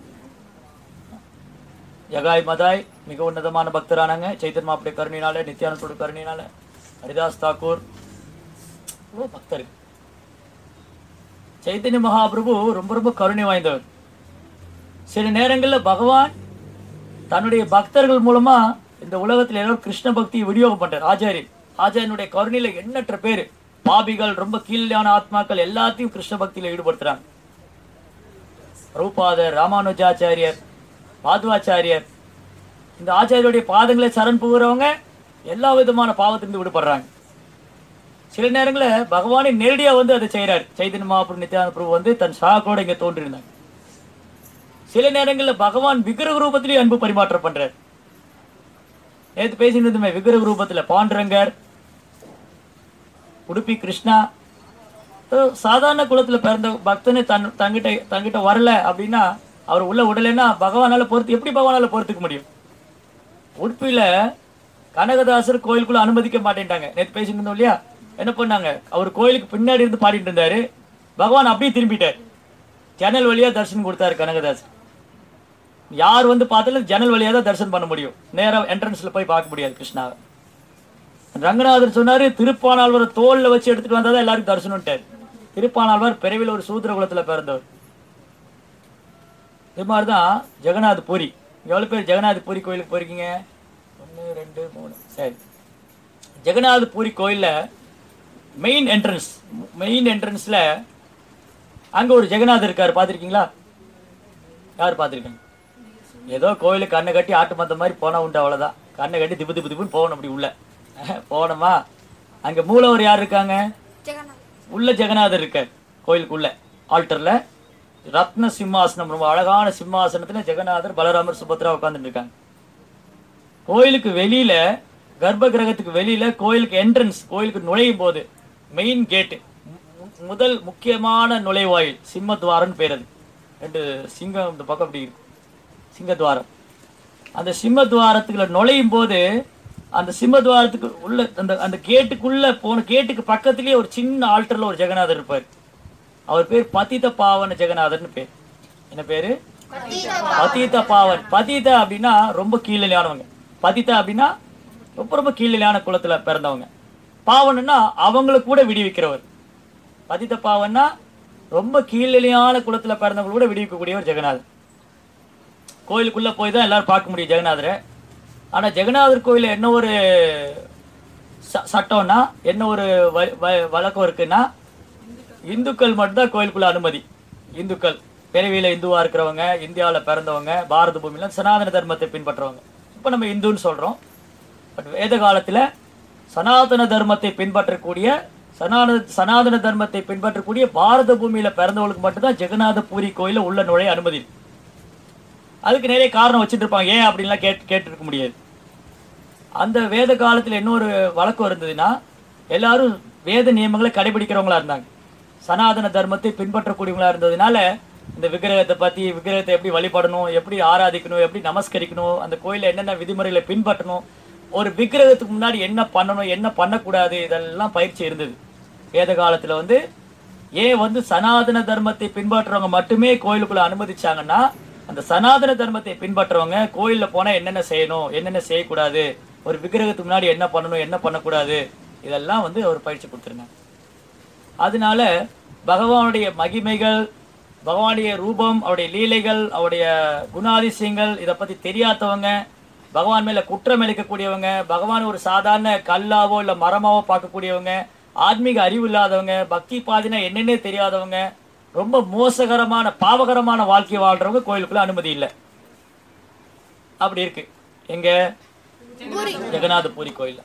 ஜகாய் மதாய் மிக உன்னதமான பக்தரானாங்க சைத்தன் மாப்பிடைய கருணினால நித்யானந்தோட கருணினால ஹரிதாஸ் தாக்கூர் இவ்வளோ பக்தர் சைத்தன்ய மகாபிரபு ரொம்ப ரொம்ப கருணை வாய்ந்தவர் சில நேரங்கள்ல பகவான் தன்னுடைய பக்தர்கள் மூலமா இந்த உலகத்துல எல்லாரும் கிருஷ்ண பக்தியை விநியோகம் பண்றார் ஆச்சாரியர் ஆச்சாரியனுடைய கருணையில எண்ணற்ற பேர் பாபிகள் ரொம்ப கீழான ஆத்மாக்கள் எல்லாத்தையும் கிருஷ்ண பக்தியில ஈடுபடுத்துறாங்க பிரபுபாதர் ராமானுஜாச்சாரியர் மாதுவாச்சாரியர் இந்த ஆச்சாரியருடைய பாதங்களை சரண் புகுறவங்க எல்லா விதமான பாவத்திலிருந்து விடுபடுறாங்க சில நேரங்களில் பகவானே நேரடியா வந்து அதை செய்றாரு சைதன்ய மகாபுரு நித்யானந்த பிரபு வந்து தன் சாகோட இங்க தோன்றியிருந்தாங்க சில நேரங்களில் பகவான் விக்கிரக ரூபத்திலேயே அன்பு பரிமாற்றம் பண்றார் நேத்து பேசிட்டு இருந்தோமே விக்கிரக ரூபத்துல பாண்டுரங்கர் உடுப்பி கிருஷ்ணா So, சாதாரண குலத்துல பிறந்த பக்தனு தன் தங்கிட்ட தங்கிட்ட வரல அப்படின்னா அவர் உள்ள விடலைன்னா பகவானால பொறுத்து எப்படி பகவானால பொறுத்துக்க முடியும் உடுப்பில கனகதாசர் கோயிலுக்குள்ள அனுமதிக்க மாட்டேன்ட்டாங்க நேத்து பேசிட்டு இருந்தோம் இல்லையா என்ன பண்ணாங்க அவர் கோயிலுக்கு பின்னாடி இருந்து பாடிட்டு இருந்தாரு பகவான் அப்படியே திரும்பிட்டார் ஜன்னல் வழியா தரிசனம் கொடுத்தாரு கனகதாசர் யார் வந்து பார்த்தாலும் ஜன்னல் வழியா தான் தரிசனம் பண்ண முடியும் நேரா என்ட்ரன்ஸ்ல போய் பார்க்க முடியாது கிருஷ்ணாவை ரங்கநாதர் சொன்னாரு திருப்பானாழ்வார் தோல்ல வச்சு எடுத்துட்டு வந்தாதான் எல்லாருக்கும் தரிசனம்ட்டார் திருப்பானாழ்வார் பிறவில ஒரு சூத்திர குலத்துல பிறந்தவர் இது மாதிரிதான் ஜெகநாத் பூரி எவ்வளவு பேர் ஜெகநாத் பூரி கோயிலுக்கு போயிருக்கீங்க ஒன்று ரெண்டு மூணு சரி ஜெகநாத் பூரி கோயில்ல மெயின் என்ட்ரன்ஸ் மெயின் என்ட்ரன்ஸ்ல அங்க ஒரு ஜெகநாதர் இருக்காரு பார்த்திருக்கீங்களா யார் பார்த்திருக்கீங்க ஏதோ கோயிலுக்கு கண்ணை கட்டி ஆட்டு மத்த மாதிரி போனா உண்டு அவ்வளவுதான் கண்ணை கட்டி திப்பு திப்பு திப்புன்னு போகணும் அப்படி உள்ள போனோமா அங்க மூலவர் யார் இருக்காங்க ஜெகநாத் உள்ள ஜெகநாதர் இருக்கார் கோயிலுக்குள்ள ஆல்டர்ல ரத்ன சிம்மாசனம் ரொம்ப அழகான சிம்மாசனத்துல ஜெகநாதர் பலராமர் சுபத்ரா உட்கார்ந்துட்டு இருக்காங்க கோயிலுக்கு வெளியில கர்ப்ப கிரகத்துக்கு வெளியில கோயிலுக்கு என்ட்ரன்ஸ் கோயிலுக்கு நுழையும் போது மெயின் கேட்டு முதல் முக்கியமான நுழைவாயில் சிம்மத்வாரம்னு பேர் அது ரெண்டு சிங்கம் இந்த பக்கம் அப்படி இருக்கும் சிங்கத்வாரம் அந்த சிம்மத்வாரத்துக்குள்ள நுழையும் போது அந்த சிம்மத்வாரத்துக்கு உள்ள அந்த அந்த கேட்டுக்குள்ள போன கேட்டுக்கு பக்கத்துலயே ஒரு சின்ன ஆல்டர்ல ஒரு ஜெகநாதர் இருப்பார் அவர் பேர் பதித பாவன ஜெகநாதர்னு பேர் என்ன பேரு பதித பாவன் பதித அப்படின்னா ரொம்ப கீழநிலையானவங்க பதித அப்படின்னா ரொம்ப ரொம்ப கீழநிலையான குலத்துல பிறந்தவங்க பாவன்னா அவங்கள கூட விடுவிக்கிறவர் பதித பாவன்னா ரொம்ப கீழ்நிலையான குலத்துல பிறந்தவங்க கூட விடுவிக்கக்கூடியவர் ஜெகநாதர் கோயிலுக்குள்ள போய் தான் எல்லாரும் பார்க்க முடியும் ஜெகநாதரை ஆனா ஜெகநாதர் கோயில்ல என்ன ஒரு ச- சட்டம்னா என்ன ஒரு வ- வ- வழக்கம் இருக்குன்னா இந்துக்கள் மட்டும்தான் கோயிலுக்குள்ள அனுமதி இந்துக்கள் பிறவியில இந்துவா இருக்கிறவங்க இந்தியாவுல பிறந்தவங்க பாரத பூமியில சனாதன தர்மத்தை பின்பற்றுறவங்க இப்ப நம்ம இந்துன்னு சொல்றோம் பட் வேத காலத்துல சனாதன தர்மத்தை பின்பற்றக்கூடிய சனாதன சனாதன தர்மத்தை பின்பற்றக்கூடிய பாரத பூமியில பிறந்தவங்களுக்கு மட்டும்தான் ஜெகநாத பூரி கோயில உள்ள நுழைய அனுமதி இருக்கு. அதுக்கு நிறைய காரணம் வச்சுட்டு இருப்பாங்க ஏன் அப்படின்லாம் கேட்டு கேட்டுருக்க முடியாது அந்த வேத காலத்துல இன்னொரு வழக்கம் இருந்ததுன்னா எல்லாரும் வேத நியமங்களை கடைபிடிக்கிறவங்களா இருந்தாங்க சனாதன தர்மத்தை பின்பற்றக்கூடியவங்களா இருந்ததுனால இந்த விக்கிரகத்தை பத்தி விக்கிரகத்தை எப்படி வழிபடணும் எப்படி ஆராதிக்கணும் எப்படி நமஸ்கரிக்கணும் அந்த கோயில்ல என்னென்ன விதிமுறைகளை பின்பற்றணும் ஒரு விக்கிரகத்துக்கு முன்னாடி என்ன பண்ணணும் என்ன பண்ணக்கூடாது இதெல்லாம் பயிற்சி இருந்தது வேத காலத்துல வந்து ஏன் வந்து சனாதன தர்மத்தை பின்பற்றுறவங்க மட்டுமே கோயிலுக்குள்ள அனுமதிச்சாங்கன்னா அந்த சனாதன தர்மத்தை பின்பற்றுறவங்க கோயில்ல போனா என்னென்ன செய்யணும் என்னென்ன செய்யக்கூடாது ஒரு விக்கிரகத்துக்கு முன்னாடி என்ன பண்ணணும் என்ன பண்ணக்கூடாது இதெல்லாம் வந்து அவர் பயிற்சி கொடுத்துருந்தாங்க அதனால பகவானுடைய மகிமைகள் பகவானுடைய ரூபம் அவருடைய லீலைகள் அவருடைய குணாதிசயங்கள் இதை பத்தி தெரியாதவங்க பகவான் மேல குற்றம் இழைக்கக்கூடியவங்க பகவான் ஒரு சாதாரண கல்லாவோ இல்ல மரமாவோ பார்க்கக்கூடியவங்க ஆன்மீக அறிவு இல்லாதவங்க பக்தி பாதினா என்னன்னே தெரியாதவங்க ரொம்ப மோசகரமான பாவகரமான வாழ்க்கை வாழ்றவங்க கோயிலுக்குள்ள அனுமதி இல்லை அப்படி இருக்கு எங்க ஜெகநாத பூரி கோயில்ல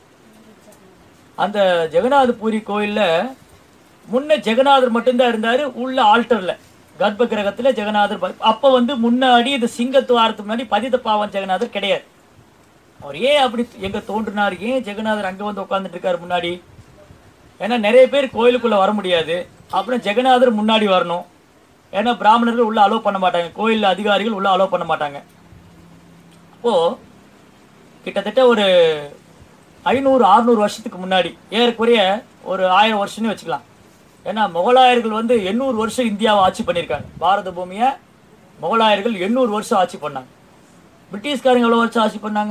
அந்த ஜெகநாத பூரி கோயில்ல முன்ன ஜெகநாதர் மட்டும்தான் இருந்தாரு உள்ள ஆல்டர்ல கர்ப்ப கிரகத்துல ஜெகநாதர் ப- அப்ப வந்து முன்னாடி இந்த சிங்கத்துவாரத்துக்கு முன்னாடி பதித பாவன் ஜெகநாதர் கிடையாது அவர் ஏன் அப்படி எங்க தோன்றினார் ஏன் ஜெகநாதர் அங்க வந்து உட்கார்ந்துட்டு இருக்காரு முன்னாடி ஏன்னா நிறைய பேர் கோயிலுக்குள்ள வர முடியாது அப்புறம் ஜெகநாதர் முன்னாடி வரணும் ஏன்னா பிராமணர்கள் உள்ள அலோவ் பண்ண மாட்டாங்க கோயில் அதிகாரிகள் உள்ள அலோவ் பண்ண மாட்டாங்க அப்போ கிட்டத்தட்ட ஒரு ஐநூறு அறுநூறு வருஷத்துக்கு முன்னாடி ஏறக்குறைய ஒரு ஆயிரம் வருஷம்னு வச்சுக்கலாம் ஏன்னா முகலாயர்கள் வந்து எண்ணூறு வருஷம் இந்தியாவை ஆட்சி பண்ணியிருக்காங்க பாரத பூமியை முகலாயர்கள் எண்ணூறு வருஷம் ஆட்சி பண்ணாங்க பிரிட்டிஷ்காரங்க எவ்வளோ வருஷம் ஆட்சி பண்ணாங்க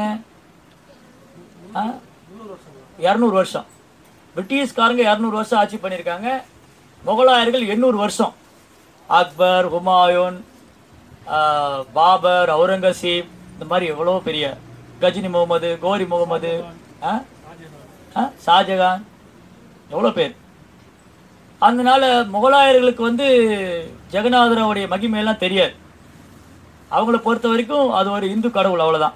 ஆ இரநூறு வருஷம் பிரிட்டிஷ்காரங்க இரநூறு வருஷம் ஆட்சி பண்ணியிருக்காங்க முகலாயர்கள் எண்ணூறு வருஷம் அக்பர் ஹுமாயூன் ஆ, பாபர் அவுரங்கசீப் இந்த மாதிரி எவ்வளோ பெரிய கஜினி முகமது கோரி முகமது ஆ? ஆ? ஷாஜகான் எவ்வளோ பேர் அதனால முகலாயர்களுக்கு வந்து ஜெகநாதரோடைய மகிமையெல்லாம் தெரியாது அவங்கள பொறுத்த வரைக்கும் அது ஒரு இந்து கடவுள் அவ்வளவுதான்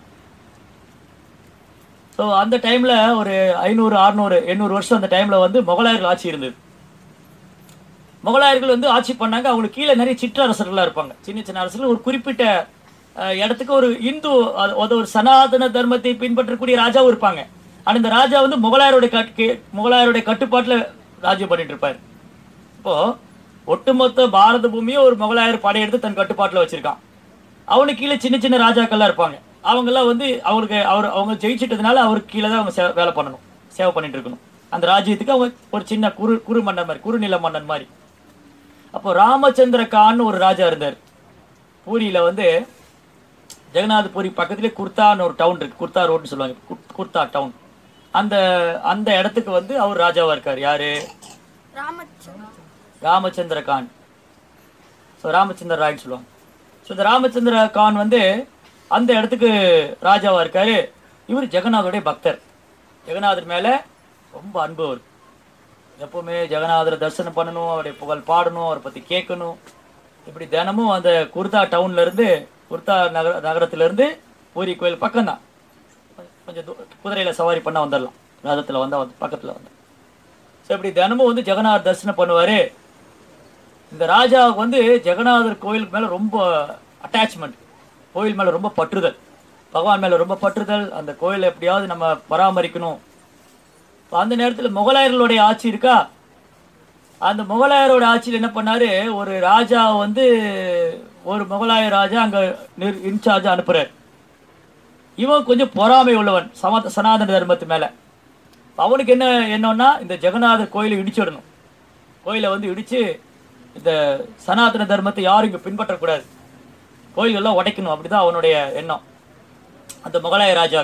ஸோ அந்த டைம்ல ஒரு ஐநூறு அறுநூறு எண்ணூறு வருஷம் அந்த டைம்ல வந்து முகலாயர்கள் ஆட்சி இருந்தது முகலாயர்கள் வந்து ஆட்சி பண்ணாங்க அவங்களுக்கு கீழே நிறைய சிற்றரசர்கள்லாம் இருப்பாங்க சின்ன சின்ன அரசர்கள் ஒரு குறிப்பிட்ட அஹ், இடத்துக்கு ஒரு இந்து அது அது ஒரு சனாதன தர்மத்தை பின்பற்றக்கூடிய ராஜாவும் இருப்பாங்க ஆனா இந்த ராஜா வந்து முகலாயருடைய கட்டு முகலாயருடைய கட்டுப்பாட்டுல ராஜ்யம் பண்ணிட்டு இருப்பாரு இப்போ ஒட்டுமொத்த பாரத பூமியை ஒரு முகலாயர் படையெடுத்து தன் கட்டுப்பாட்டுல வச்சிருக்கான் அவனுக்கு கீழே சின்ன சின்ன ராஜாக்கள்லாம் இருப்பாங்க அவங்கெல்லாம் வந்து அவருக்கு அவர் அவங்க ஜெயிச்சிட்டதுனால அவருக்கு கீழே தான் அவங்க சே- வேலை பண்ணணும் சேவை பண்ணிட்டு இருக்கணும் அந்த ராஜ்யத்துக்கு அவங்க ஒரு சின்ன குறு குறு மன்னன் மாதிரி குறுநில மன்னன் மாதிரி அப்போ ராமச்சந்திர கான்னு ஒரு ராஜா இருந்தார் பூரியில வந்து ஜெகநாத் பூரி பக்கத்துலேயே குர்தான்னு ஒரு டவுன் இருக்கு குர்தா ரோடுன்னு சொல்லுவாங்க குர்- குர்தா டவுன் அந்த அந்த இடத்துக்கு வந்து அவர் ராஜாவா இருக்கார் யாரு ராமச்சந்திரன் ராமச்சந்திர கான் ஸோ ராமச்சந்திர ராய்னு சொல்லுவாங்க ஸோ இந்த ராமச்சந்திர கான் வந்து அந்த இடத்துக்கு ராஜாவா இருக்காரு இவர் ஜெகநாதருடைய பக்தர் ஜெகநாதர் மேல ரொம்ப அன்பு அவர் எப்பவுமே ஜெகநாதரை தரிசனம் பண்ணணும் அவருடைய புகழ் பாடணும் அவரை பத்தி கேட்கணும் இப்படி தினமும் அந்த குர்தா டவுன்ல இருந்து குர்தா நகர நகரத்துல இருந்து பூரி கோயில் பக்கம்தான் கொஞ்சம் தூ- குதிரையில சவாரி பண்ண வந்துடலாம் ரதத்துல வந்தா வந்து பக்கத்துல வந்து ஸோ இப்படி தினமும் வந்து ஜெகநாதர் தரிசனம் பண்ணுவாரு இந்த ராஜாவுக்கு வந்து ஜெகநாதர் கோயிலுக்கு மேல ரொம்ப அட்டாச்மெண்ட் கோயில் மேல ரொம்ப பற்றுதல் பகவான் மேல ரொம்ப பற்றுதல் அந்த கோயிலை எப்படியாவது நம்ம பராமரிக்கணும் இப்ப அந்த நேரத்துல முகலாயர்களுடைய ஆட்சி இருக்கா அந்த முகலாயரோட ஆட்சியில் என்ன பண்ணாரு ஒரு ராஜா வந்து ஒரு முகலாய ராஜா அங்க இன்சார்ஜ் அனுப்புறாரு இவன் கொஞ்சம் பொறாமை உள்ளவன் சம சனாதன தர்மத்து மேல அவனுக்கு என்ன என்னன்னா இந்த ஜெகநாதர் கோயிலை இடிச்சிடணும் கோயிலை வந்து இடிச்சு இந்த சனாதன தர்மத்தை யாரும் இங்க பின்பற்றக்கூடாது கோயில்கள்லாம் உடைக்கணும் அப்படிதான் அவனுடைய எண்ணம் அந்த முகலாய ராஜா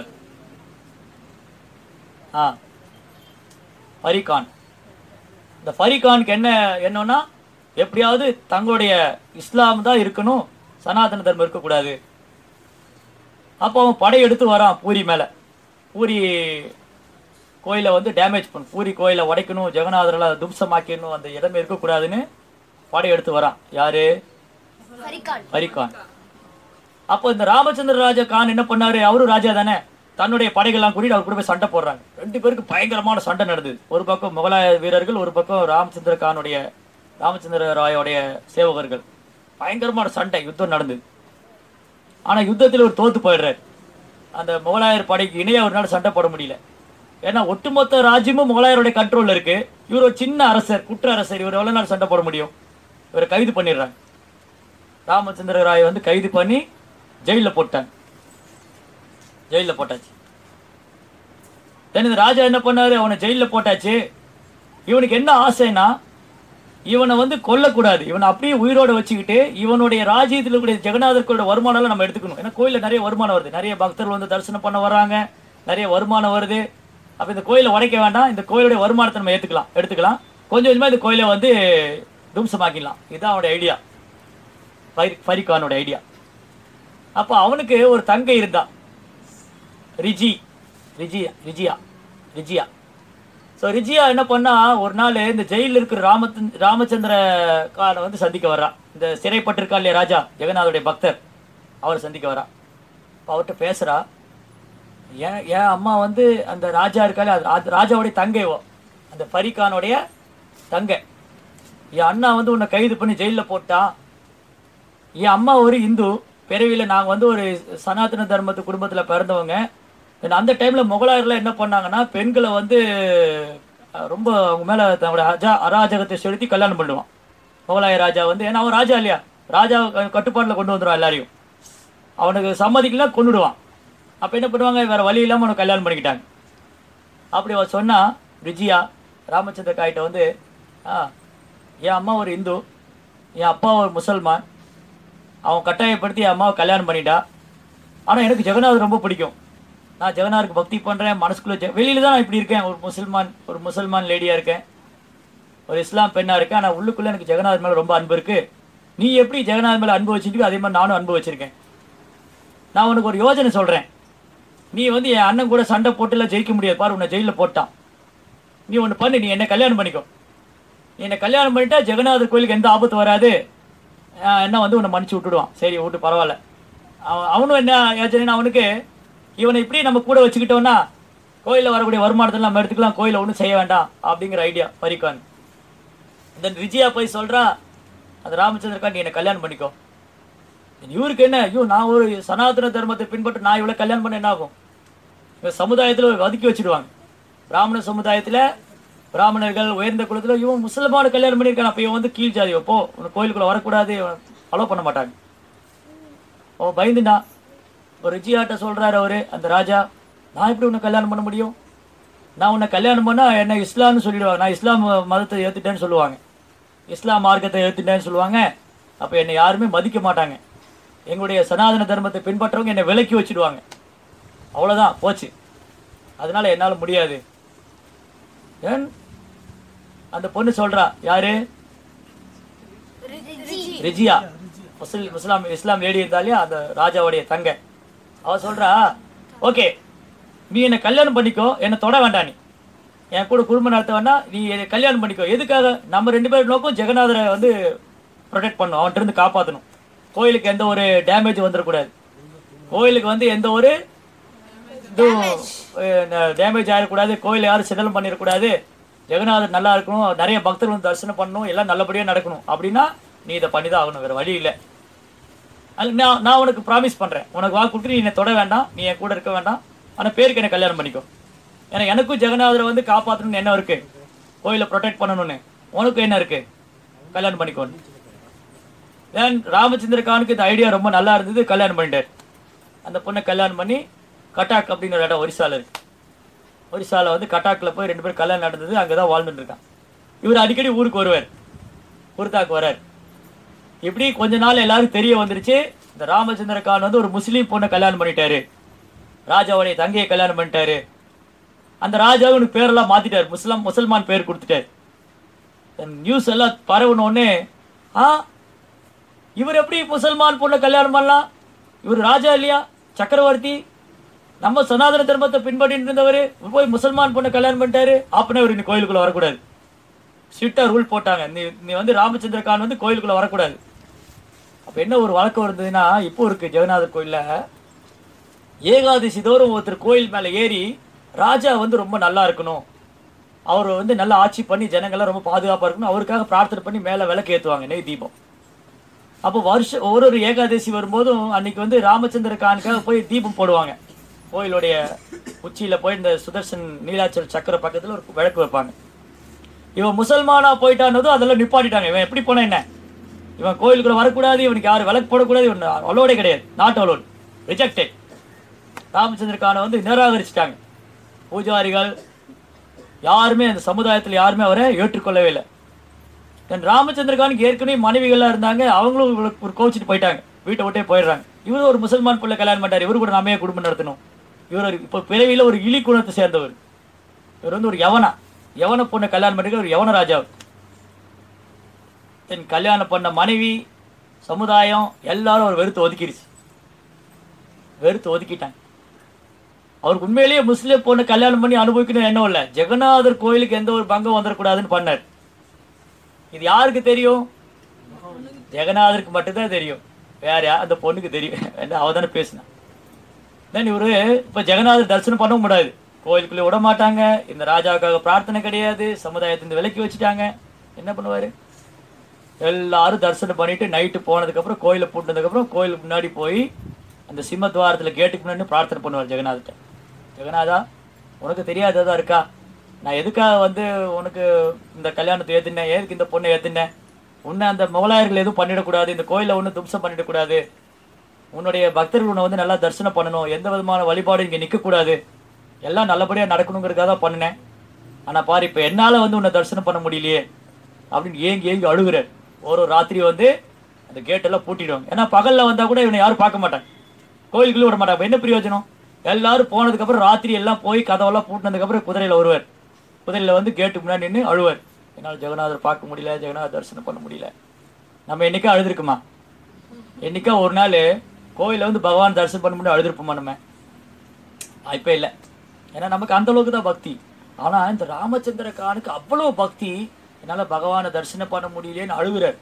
ஆ ஃபரிகான் இந்த ஃபரிகானுக்கு என்ன என்னன்னா எப்படியாவது தங்களுடைய இஸ்லாம் தான் இருக்கணும் சனாதன தர்மம் இருக்கக்கூடாது அப்போ அவன் படையெடுத்து வரான் பூரி மேலே பூரி கோயிலை வந்து டேமேஜ் பண்ணும் பூரி கோயிலை உடைக்கணும் ஜெகநாதரெல்லாம் தும்சமாக்கிடணும் அந்த இடமே இருக்கக்கூடாதுன்னு படையெடுத்து வரான் யாரு ஹரிகான் ஹரிகான் அப்போ இந்த ராமச்சந்திர ராஜா கான் என்ன பண்ணாரு அவரும் ராஜா தானே தன்னுடைய படைகள்லாம் கூட்டிட்டு அவர் கூட போய் சண்டை போடுறாங்க ரெண்டு பேருக்கு பயங்கரமான சண்டை நடந்தது ஒரு பக்கம் முகலாய வீரர்கள் ஒரு பக்கம் ராமச்சந்திர கானுடைய ராமச்சந்திர ராயோடைய சேவகர்கள் பயங்கரமான சண்டை யுத்தம் நடந்தது ஆனா யுத்தத்தில் ஒரு தோத்து போயிடுறாரு அந்த முகலாயர் படைக்கு இணைய ஒரு நாள் சண்டை போட முடியல ஏன்னா ஒட்டுமொத்த ராஜ்யமும் முகலாயருடைய கண்ட்ரோல்ல இருக்கு இவர் ஒரு சின்ன அரசர் குற்ற அரசர் இவர் எவ்வளவு நாள் சண்டை போட முடியும் இவரை கைது பண்ணிடுறாங்க ராமச்சந்திர ராய் வந்து கைது பண்ணி ஜெயிலில் போட்டாங்க ஜெயிலில் போட்டாச்சு தென் இந்த ராஜா என்ன பண்ணாரு அவனை ஜெயிலில் போட்டாச்சு இவனுக்கு என்ன ஆசைன்னா இவனை வந்து கொல்லக்கூடாது இவனை அப்படியே உயிரோட வச்சுக்கிட்டு இவனுடைய ராஜ்யத்தில் இருக்கக்கூடிய ஜெகநாதர் கோயிலோட வருமானம்லாம் நம்ம எடுத்துக்கணும் ஏன்னா கோயிலில் நிறைய வருமானம் வருது நிறைய பக்தர்கள் வந்து தரிசனம் பண்ண வர்றாங்க நிறைய வருமானம் வருது அப்போ இந்த கோயிலை உடைக்க வேண்டாம் இந்த கோயிலுடைய வருமானத்தை நம்ம ஏற்றுக்கலாம் எடுத்துக்கலாம் கொஞ்சம் கொஞ்சமாக இந்த கோயிலை வந்து தும்சமாக்கிடலாம் இதுதான் அவனுடைய ஐடியா ஃபரி- ஃபரிகானோட ஐடியா அப்போ அவனுக்கு ஒரு தங்கை இருந்தா ரிஜி ரிஜியா ரிஜியா ரிஜியா ஸோ ரிஜியா என்ன பண்ணா ஒரு நாள் இந்த ஜெயிலில் இருக்கிற ராமச்சந் ராமச்சந்திர கானை வந்து சந்திக்க வர்றா இந்த சிறைப்பட்டிருக்கா இல்லையா ராஜா ஜெகநாதருடைய பக்தர் அவரை சந்திக்க வரா அப்போ அவர்கிட்ட பேசுறா ஏன் என் அம்மா வந்து அந்த ராஜா இருக்காலே அது அது ராஜாவுடைய தங்கைவோ அந்த ஃபரிகானுடைய தங்கை என் அண்ணா வந்து உன்னை கைது பண்ணி ஜெயிலில் போட்டான் என் அம்மா ஒரு இந்து பிறவியில் நாங்கள் வந்து ஒரு சனாதன தர்மத்து குடும்பத்தில் பிறந்தவங்க then அந்த டைமில் முகலாயர்லாம் என்ன பண்ணாங்கன்னா பெண்களை வந்து அஹ், ரொம்ப அவங்க மேலே தன்னோட அஜா அராஜகத்தை செலுத்தி கல்யாணம் பண்ணுவான் முகலாய ராஜா வந்து ஏன்னா அவன் ராஜா இல்லையா ராஜா கட்டுப்பாட்டில் கொண்டு வந்துடுவான் எல்லாரையும் அவனுக்கு சம்மதிக்கலாம் கொண்டுடுவான் அப்போ என்ன பண்ணுவாங்க வேற வழி இல்லாமல் அவனுக்கு கல்யாணம் பண்ணிக்கிட்டாங்க அப்படி அவ சொன்னா ரிஜியா ராமச்சந்திர காயிட்ட வந்து ஆ என் அம்மா ஒரு இந்து என் அப்பா ஒரு முசல்மான் அவன் கட்டாயப்படுத்தி என் அம்மாவை கல்யாணம் பண்ணிட்டா ஆனால் எனக்கு ஜெகநாத் ரொம்ப பிடிக்கும் நான் ஜெகநாதருக்கு பக்தி பண்ணுறேன் மனசுக்குள்ளே ஜெ வெளியில தான் நான் இப்படி இருக்கேன் ஒரு முசல்மான் ஒரு முசல்மான் லேடியாக இருக்கேன் ஒரு இஸ்லாம் பெண்ணாக இருக்கேன் ஆனால் உள்ளுக்குள்ளே எனக்கு ஜெகநாத் மேலே ரொம்ப அன்பு இருக்குது நீ எப்படி ஜெகநாத் மேலே அன்பு வச்சுட்டு அதே மாதிரி நானும் அன்பு வச்சிருக்கேன் நான் உனக்கு ஒரு யோசனை சொல்கிறேன் நீ வந்து என் அண்ணன் கூட சண்டை போட்டுலாம் ஜெயிக்க முடியாது பாரு உன்னை ஜெயிலில் போட்டான் நீ ஒன்று பண்ணு நீ என்ன கல்யாணம் பண்ணிக்கோ நீ என்னை கல்யாணம் பண்ணிட்டா ஜெகநாதர் கோயிலுக்கு எந்த ஆபத்து வராது ஆஹ் என்ன வந்து உன்னை மன்னிச்சு விட்டுடுவான் சரி விட்டு பரவாயில்ல அவன் அவனும் என்ன யோசனைன்னா அவனுக்கு இவனை இப்படி நம்ம கூட வச்சுக்கிட்டோம்னா கோயிலில் வரக்கூடிய வருமானத்தை நம்ம எடுத்துக்கலாம் கோயிலை ஒன்றும் செய்ய வேண்டாம் அப்படிங்கிற ஐடியா பரிக்கான் இந்த விஜயா போய் சொல்றா அந்த ராமச்சந்திரக்கா நீ என்னை கல்யாணம் பண்ணிக்கோ இவருக்கு என்ன ஐயோ நான் ஒரு சனாதன தர்மத்தை பின்பற்றி நான் இவ்வளோ கல்யாணம் பண்ண என்ன ஆகும் இவங்க சமுதாயத்தில் ஒதுக்கி வச்சிடுவாங்க பிராமண சமுதாயத்தில் பிராமணர்கள் உயர்ந்த குலத்தில் இவன் முஸ்லிமான கல்யாணம் பண்ணியிருக்கான் அப்போ இவன் வந்து கீழ் ஜாதி போ உனக்கு கோயிலுக்குள்ள வரக்கூடாது அலோவ் பண்ண மாட்டாங்க அவன் பயந்துட்டான் ஒரு ரிஜியாட்ட சொல்றாரு அவரு அந்த ராஜா நான் எப்படி உன்னை கல்யாணம் பண்ண முடியும் நான் உன்னை கல்யாணம் பண்ணா என்ன இஸ்லாம்னு சொல்லிடுவாங்க நான் இஸ்லாம் மதத்தை ஏத்துட்டேன்னு சொல்லுவாங்க இஸ்லாம் மார்க்கத்தை ஏத்துட்டேன்னு சொல்லுவாங்க அப்போ என்னை யாருமே மதிக்க மாட்டாங்க எங்களுடைய சனாதன தர்மத்தை பின்பற்றவங்க என்னை விலக்கி வச்சிடுவாங்க அவ்வளோதான் போச்சு அதனால என்னால் முடியாது ஏன் அந்த பொண்ணு சொல்றா யாரு ரிஜியா முஸ்லிம் முஸ்லாம் இஸ்லாம் லேடி இருந்தாலே அந்த ராஜாவுடைய தங்க அவ சொல்றா ஓகே நீ என்னை கல்யாணம் பண்ணிக்கோ என்னை தொட வேண்டாம் நீ என் கூட குடும்பம் நடத்த வேண்டாம் நீ என்னை கல்யாணம் பண்ணிக்கோ எதுக்காக நம்ம ரெண்டு பேர் நோக்கம் ஜெகநாதரை வந்து ப்ரொடெக்ட் பண்ணும் அவன்கிட்ட இருந்து காப்பாற்றணும் கோயிலுக்கு எந்த ஒரு டேமேஜ் வந்துடக்கூடாது கோயிலுக்கு வந்து எந்த ஒரு இதுவும் டேமேஜ் ஆகிடக்கூடாது கோயிலை யாரும் சிதலம் பண்ணிடக்கூடாது ஜெகநாதர் நல்லா இருக்கணும் நிறைய பக்தர்கள் வந்து தரிசனம் பண்ணணும் எல்லாம் நல்லபடியாக நடக்கணும் அப்படின்னா நீ இதை பண்ணி தான் ஆகணும் வேறு வழி இல்லை அது நான் நான் உனக்கு ப்ராமிஸ் பண்ணுறேன் உனக்கு வாக்கு கொடுத்து நீ என்னை தொட வேண்டாம் நீ என் கூட இருக்க வேண்டாம் ஆனால் பேருக்கு என்ன கல்யாணம் பண்ணிக்கோ ஏன்னா எனக்கும் ஜெகநாதரை வந்து காப்பாற்றணும்னு என்ன இருக்கு கோயிலை ப்ரொடெக்ட் பண்ணணும்னு உனக்கும் என்ன இருக்கு கல்யாணம் பண்ணிக்கோன்னு தென் ராமச்சந்திர கானுக்கு இந்த ஐடியா ரொம்ப நல்லா இருந்தது கல்யாணம் பண்ணிட்டார் அந்த பொண்ணை கல்யாணம் பண்ணி கட்டாக் அப்படிங்கிற இடம் ஒரிசால இருக்கு ஒரிசால வந்து கட்டாக்கில் போய் ரெண்டு பேரும் கல்யாணம் நடந்தது அங்கே தான் வாழ்ந்துட்டு இருக்கான் இவர் அடிக்கடி ஊருக்கு வருவார் குருத்தாக்கு வரார் இப்படி கொஞ்ச நாள் எல்லாரும் தெரிய வந்துருச்சு இந்த ராமச்சந்திர கான் வந்து ஒரு முஸ்லீம் பொண்ணை கல்யாணம் பண்ணிட்டாரு ராஜாவுடைய தங்கையை கல்யாணம் பண்ணிட்டாரு அந்த ராஜா இவனுக்கு பேரெல்லாம் மாத்திட்டாரு முஸ்லாம் முசல்மான் பேர் கொடுத்துட்டாரு நியூஸ் எல்லாம் பரவுன உடனே ஆ இவர் எப்படி முசல்மான் பொண்ணை கல்யாணம் பண்ணலாம் இவர் ராஜா இல்லையா சக்கரவர்த்தி நம்ம சனாதன தர்மத்தை பின்பற்றிட்டு இருந்தவர் போய் முசல்மான் பொண்ணை கல்யாணம் பண்ணிட்டாரு அப்படின்னா இவர் இந்த கோயிலுக்குள்ள வரக்கூடாது ஸ்ட்ரிக்டா ரூல் போட்டாங்க நீ நீ வந்து ராமச்சந்திர கான் வந்து கோயிலுக்குள்ள வரக்கூடாது அப்ப என்ன ஒரு வழக்கம் இருந்ததுன்னா இப்போ இருக்கு ஜெகநாதர் கோயில்ல ஏகாதசி தோறும் ஒருத்தர் கோயில் மேல ஏறி ராஜா வந்து ரொம்ப நல்லா இருக்கணும் அவர் வந்து நல்லா ஆட்சி பண்ணி ஜனங்கள்லாம் ரொம்ப பாதுகாப்பா இருக்கணும் அவருக்காக பிரார்த்தனை பண்ணி மேல விளக்கு ஏத்துவாங்க நெய் தீபம் அப்போ வருஷம் ஒரு ஒரு ஏகாதசி வரும்போதும் அன்னைக்கு வந்து ராமச்சந்திர கானுக்காக போய் தீபம் போடுவாங்க கோயிலுடைய உச்சியில போய் இந்த சுதர்சன் நீலாச்சல் சக்கர பக்கத்துல ஒரு விளக்கு வைப்பாங்க இவன் முசல்மானா போயிட்டானதும் அதெல்லாம் நிப்பாட்டிட்டாங்க இவன் எப்படி போனா என்ன இவன் கோயிலுக்குள்ள வரக்கூடாது இவனுக்கு யாரும் விளக்கு போடக்கூடாது இவன் அலோடே கிடையாது நாட் அலோட் ரிஜெக்டட் ராமச்சந்திர கானை வந்து நிராகரிச்சிட்டாங்க பூஜாரிகள் யாருமே அந்த சமுதாயத்தில் யாருமே அவரை ஏற்றுக்கொள்ளவே இல்லை தென் ராமச்சந்திரகானுக்கு ஏற்கனவே மனைவிகள்லாம் இருந்தாங்க அவங்களும் இவருக்கு ஒரு கோச்சிட்டு போயிட்டாங்க வீட்டை விட்டே போயிடுறாங்க இவரு ஒரு முசல்மான் பிள்ளை கல்யாணம் பண்ணார் இவரு கூட நாமே குடும்பம் நடத்தணும் இவர் ஒரு இப்போ பிறவியில ஒரு இலி குணத்தை சேர்ந்தவர் இவர் வந்து ஒரு யவனா யவன பொண்ணை கல்யாணம் பண்ணிக்க ஒரு யவன ராஜா தென் கல்யாணம் பண்ண மனைவி சமுதாயம் எல்லாரும் அவர் வெறுத்து ஒதுக்கிடுச்சு வெறுத்து ஒதுக்கிட்டாங்க அவருக்கு உண்மையிலேயே முஸ்லீம் பொண்ணை கல்யாணம் பண்ணி அனுபவிக்கணும் என்ன இல்லை ஜெகநாதர் கோயிலுக்கு எந்த ஒரு பங்கம் வந்துடக்கூடாதுன்னு பண்ணார் இது யாருக்கு தெரியும் ஜெகநாதருக்கு மட்டும்தான் தெரியும் வேற யா அந்த பொண்ணுக்கு தெரியும் என்ன அவ தானே பேசினா தென் இவரு இப்ப ஜெகநாதர் தரிசனம் பண்ணவும் முடியாது கோயிலுக்குள்ளே விட மாட்டாங்க இந்த ராஜாவுக்காக பிரார்த்தனை கிடையாது சமுதாயத்தை விலக்கி வச்சுட்டாங்க என்ன பண்ணுவாரு எல்லாரும் தரிசனம் பண்ணிட்டு நைட்டு போனதுக்கப்புறம் கோயிலை பூட்டினதுக்கப்புறம் கோயிலுக்கு முன்னாடி போய் அந்த சிம்மத்வாரத்தில் கேட்டுக்கு முன்னாடி பிரார்த்தனை பண்ணுவார் ஜெகநாதர்கிட்ட ஜெகநாதா உனக்கு தெரியாததா இருக்கா நான் எதுக்காக வந்து உனக்கு இந்த கல்யாணத்தை ஏத்துனேன் எதுக்கு இந்த பொண்ணை ஏத்துனேன் உன்னை அந்த முகலாயர்கள் எதுவும் பண்ணிடக்கூடாது இந்த கோயிலை ஒன்றும் தும்சம் பண்ணிடக்கூடாது உன்னுடைய பக்தர்கள் உன்னை வந்து நல்லா தரிசனம் பண்ணணும் எந்த விதமான வழிபாடு இங்கே நிற்கக்கூடாது எல்லாம் நல்லபடியாக நடக்கணுங்கிறதுக்காக தான் பண்ணினேன் ஆனால் பாரு இப்போ என்னால் வந்து உன்னை தரிசனம் பண்ண முடியலையே அப்படின்னு ஏங்கி ஏங்கி அழுகுறார் ஒரு ஒரு ராத்திரி வந்து அந்த கேட்டெல்லாம் பூட்டிடுவாங்க ஏன்னா பகலில் வந்தால் கூட இவனை யாரும் பார்க்க மாட்டாங்க கோயிலுக்குள்ளே விட மாட்டாங்க என்ன பிரயோஜனம் எல்லாரும் போனதுக்கப்புறம் ராத்திரி எல்லாம் போய் கதவெல்லாம் பூட்டினதுக்கப்புறம் குதிரையில் வருவார் குதிரையில் வந்து கேட்டு முன்னாடி நின்று அழுவார் என்னால் ஜெகநாதர் பார்க்க முடியல ஜெகநாதர் தரிசனம் பண்ண முடியல நம்ம என்னைக்கா அழுதுருக்குமா என்னைக்கா ஒரு நாள் கோயிலில் வந்து பகவான் தரிசனம் பண்ண முடியும் அழுதுருப்போமா நம்ம வாய்ப்பே இல்லை ஏன்னா நமக்கு அந்த அளவுக்கு தான் பக்தி ஆனால் இந்த ராமச்சந்திர கானுக்கு அவ்வளோ பக்தி என்னால் பகவானை தரிசனம் பண்ண முடியலையேன்னு அழுகுறார்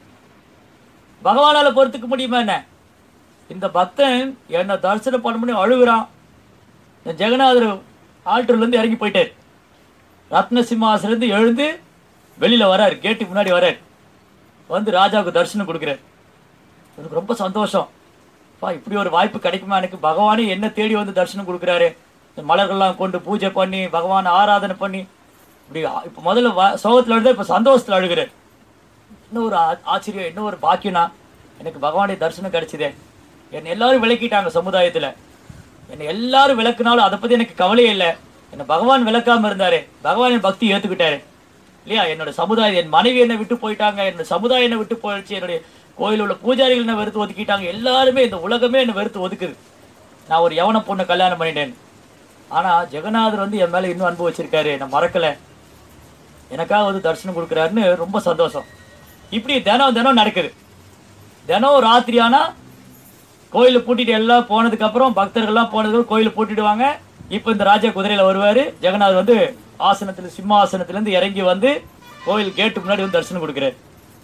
பகவானால பொறுத்துக்க முடியுமா என்ன இந்த பக்தன் என்னை தரிசனம் பண்ண முடியும் அழுகுறான் இந்த ஜெகநாதர் ஆல்டர்லேருந்து இறங்கி போயிட்டார் ரத்ன சிம்மாசிலிருந்து எழுந்து வெளியில் வரார் கேட்டுக்கு முன்னாடி வரார் வந்து ராஜாவுக்கு தரிசனம் கொடுக்குறார் எனக்கு ரொம்ப சந்தோஷம் பா இப்படி ஒரு வாய்ப்பு கிடைக்குமா எனக்கு பகவானே என்ன தேடி வந்து தரிசனம் கொடுக்குறாரு இந்த மலர்கள்லாம் கொண்டு பூஜை பண்ணி பகவானை ஆராதனை பண்ணி இப்படி ஆ- இப்ப முதல்ல வ- சோகத்துல அழுத இப்ப சந்தோஷத்துல அழுகிறார் என்ன ஒரு ஆ- ஆச்சரியம் என்ன ஒரு பாக்கியம்னா எனக்கு பகவானுடைய தரிசனம் கிடைச்சதே என்னை எல்லாரும் விளக்கிட்டாங்க சமுதாயத்துல என்னை எல்லாரும் விளக்குனாலும் அதை பத்தி எனக்கு கவலையே இல்லை என்னை பகவான் விளக்காம இருந்தாரு பகவான் என் பக்தி ஏத்துக்கிட்டாரு இல்லையா என்னோட சமுதாயம் என் மனைவி என்னை விட்டு போயிட்டாங்க என்னோட சமுதாயம் என்னை விட்டு போயிடுச்சு என்னுடைய கோயில் உள்ள பூஜாரிகள் என்னை வெறுத்து ஒதுக்கிட்டாங்க எல்லாருமே இந்த உலகமே என்னை வெறுத்து ஒதுக்குது நான் ஒரு யவன பொண்ணை கல்யாணம் பண்ணிட்டேன் ஆனா ஜெகநாதர் வந்து என் மேல இன்னும் அன்பு வச்சிருக்காரு நான் மறக்கல எனக்காக வந்து தரிசனம் கொடுக்குறாருன்னு ரொம்ப சந்தோஷம் இப்படி தினம் தினம் நடக்குது தினம் ராத்திரி ஆனா கோயிலை பூட்டிட்டு எல்லாம் போனதுக்கு அப்புறம் பக்தர்கள்லாம் போனதுக்கு கோயிலை பூட்டிடுவாங்க இப்போ இந்த ராஜா குதிரையில வருவாரு ஜெகநாதர் வந்து ஆசனத்துல சிம்மாசனத்துல இருந்து இறங்கி வந்து கோயில் கேட்டு முன்னாடி வந்து தரிசனம் கொடுக்குறாரு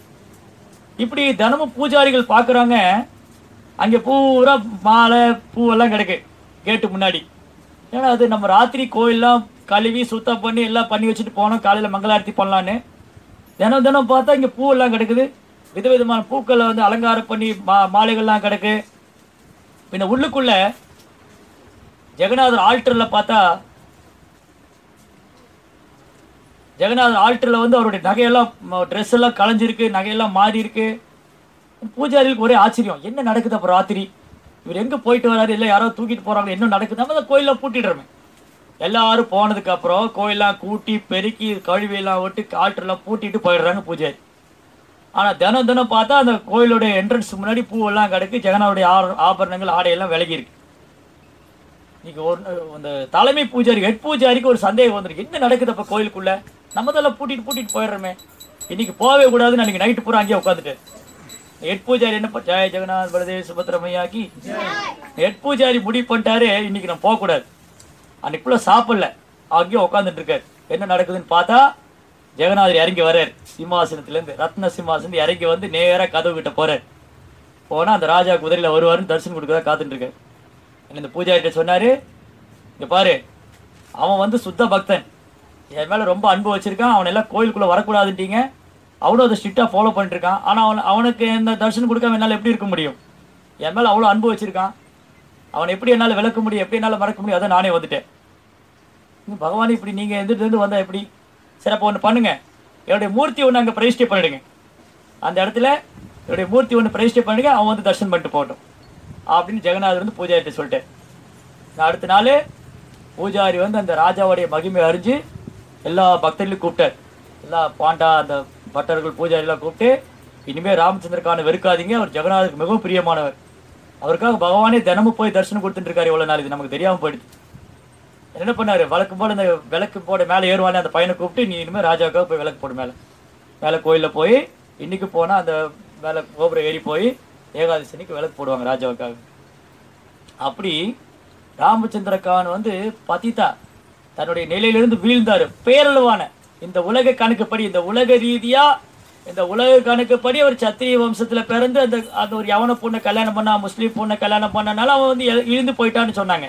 இப்படி தினமும் பூஜாரிகள் பார்க்குறாங்க அங்கே பூரா மாலை பூவெல்லாம் கிடக்கு கேட்டு முன்னாடி ஏன்னா அது நம்ம ராத்திரி கோயில்லாம் கழுவி சுத்தம் பண்ணி எல்லாம் பண்ணி வச்சுட்டு போனோம் காலையில் மங்களாரத்தி பண்ணலான்னு தினம் தினம் பார்த்தா இங்கே பூவெல்லாம் கிடக்குது விதவிதமான பூக்களை வந்து அலங்காரம் பண்ணி மா மாலைகள்லாம் கிடக்கு பின்ன உள்ளுக்குள்ள ஜெகநாதர் ஆல்டரில் பார்த்தா ஜெகநாதர் ஆல்டரில் வந்து அவருடைய நகையெல்லாம் ட்ரெஸ் எல்லாம் களைஞ்சிருக்கு நகையெல்லாம் மாறி இருக்கு பூஜாரிகளுக்கு ஒரே ஆச்சரியம் என்ன நடக்குது அப்போ ராத்திரி இவர் எங்கே போயிட்டு வராரு இல்லை யாரோ தூக்கிட்டு போறாங்க என்ன நடக்குது நம்ம அந்த கோயிலில் பூட்டிடுறோமே எல்லாரும் போனதுக்கு அப்புறம் கோயிலெல்லாம் கூட்டி பெருக்கி கழுவி எல்லாம் விட்டு ஆல்டர்லாம் பூட்டிட்டு போயிடுறாங்க பூஜாரி ஆனால் தினம் தினம் பார்த்தா அந்த கோயிலுடைய என்ட்ரன்ஸ் முன்னாடி பூவெல்லாம் கிடக்கு ஜெகனாவுடைய ஆர- ஆபரணங்கள் ஆடையெல்லாம் விலகி இருக்கு இன்னைக்கு ஒரு அந்த தலைமை பூஜாரி ஹெட் பூஜாரிக்கு ஒரு சந்தேகம் வந்திருக்கு என்ன நடக்குது அப்போ கோயிலுக்குள்ள நம்ம தான் பூட்டிட்டு பூட்டிட்டு போயிடுறோமே இன்னைக்கு போகவே கூடாதுன்னு அன்னைக்கு நைட்டு பூரா அங்கேயே உட்காந்துட்டு ஹெட் பூஜாரி என்ன ப- ஜெய ஜெகநாத் பலதே சுபத்திரமையாக்கி ஹெட் பூஜாரி முடிவு பண்ணிட்டாரு இன்னைக்கு நான் போகக்கூடாது அன்னைக்குள்ள சாப்பிடல அங்கேயே உட்காந்துட்டு இருக்காரு என்ன நடக்குதுன்னு பார்த்தா ஜெகநாதர் இறங்கி வர்றார் சிம்மாசனத்துலேருந்து ரத்ன சிம்மாசனம் இறங்கி வந்து நேரா கதவு கிட்ட போறார் போனா அந்த ராஜா குதிரையில வருவாருன்னு தரிசனம் கொடுக்கறதா காத்துட்டு இருக்காரு என்ன இந்த பூஜாரிட்ட சொன்னாரு இங்க பாரு அவன் வந்து சுத்த பக்தன் என் மேல ரொம்ப அன்பு வச்சிருக்கான் அவன் எல்லாம் கோயிலுக்குள்ள வரக்கூடாதுட்டீங்க அவனும் அதை ஸ்ட்ரிக்டா ஃபாலோ பண்ணிட்டு இருக்கான் ஆனா அவன் அவனுக்கு எந்த தரிசனம் கொடுக்காம என்னால எப்படி இருக்க முடியும் என் மேல அவ்வளவு அன்பு வச்சிருக்கான் அவனை எப்படி என்னால விளக்க முடியும் எப்படி என்னால மறக்க முடியும் அதான் நானே வந்துட்டேன் நீ பகவான் இப்படி நீங்க எந்திரிட்டு இருந்து வந்தா எப்படி சரி அப்போ ஒன்று பண்ணுங்க என்னுடைய மூர்த்தி ஒன்று அங்கே பிரதிஷ்டை பண்ணிடுங்க அந்த இடத்துல என்னுடைய மூர்த்தி ஒன்று பிரதிஷ்டை பண்ணுங்க அவன் வந்து தர்ஷன் பண்ணிட்டு போகட்டும் அப்படின்னு ஜெகநாதர் வந்து பூஜாரிட்ட சொல்லிட்டேன் நான் அடுத்த நாள் பூஜாரி வந்து அந்த ராஜாவுடைய மகிமை அறிஞ்சு எல்லா பக்தர்களையும் கூப்பிட்டார் எல்லா பாண்டா அந்த பட்டர்கள் பூஜாரி எல்லாம் கூப்பிட்டு இனிமேல் ராமச்சந்திரக்கான வெறுக்காதீங்க அவர் ஜெகநாதருக்கு மிகவும் பிரியமானவர் அவருக்காக பகவானே தினமும் போய் தரிசனம் கொடுத்துட்டு இருக்காரு இவ்வளோ நாள் இது நமக்கு தெரியாமல் போயிடுது என்ன பண்ணாரு வழக்கம் போல இந்த விளக்கு போட மேலே ஏறுவானே அந்த பையனை கூப்பிட்டு நீ இனிமேல் ராஜாவுக்காக போய் விளக்கு போடு மேலே மேலே கோயிலில் போய் இன்னைக்கு போனால் அந்த மேலே கோபுரம் ஏறி போய் ஏகாதசி அன்னைக்கு விளக்கு போடுவாங்க ராஜாவுக்காக அப்படி ராமச்சந்திரகான் வந்து பதிதா தன்னுடைய நிலையிலிருந்து வீழ்ந்தாரு பேரளவான இந்த உலக கணக்குப்படி இந்த உலக ரீதியா இந்த உலக கணக்குப்படி அவர் சத்திரிய வம்சத்துல பிறந்து அந்த அந்த ஒரு யவன பொண்ணை கல்யாணம் பண்ணா முஸ்லீம் பொண்ணை கல்யாணம் பண்ணனால அவன் வந்து இழ- இழிந்து போயிட்டான்னு சொன்னாங்க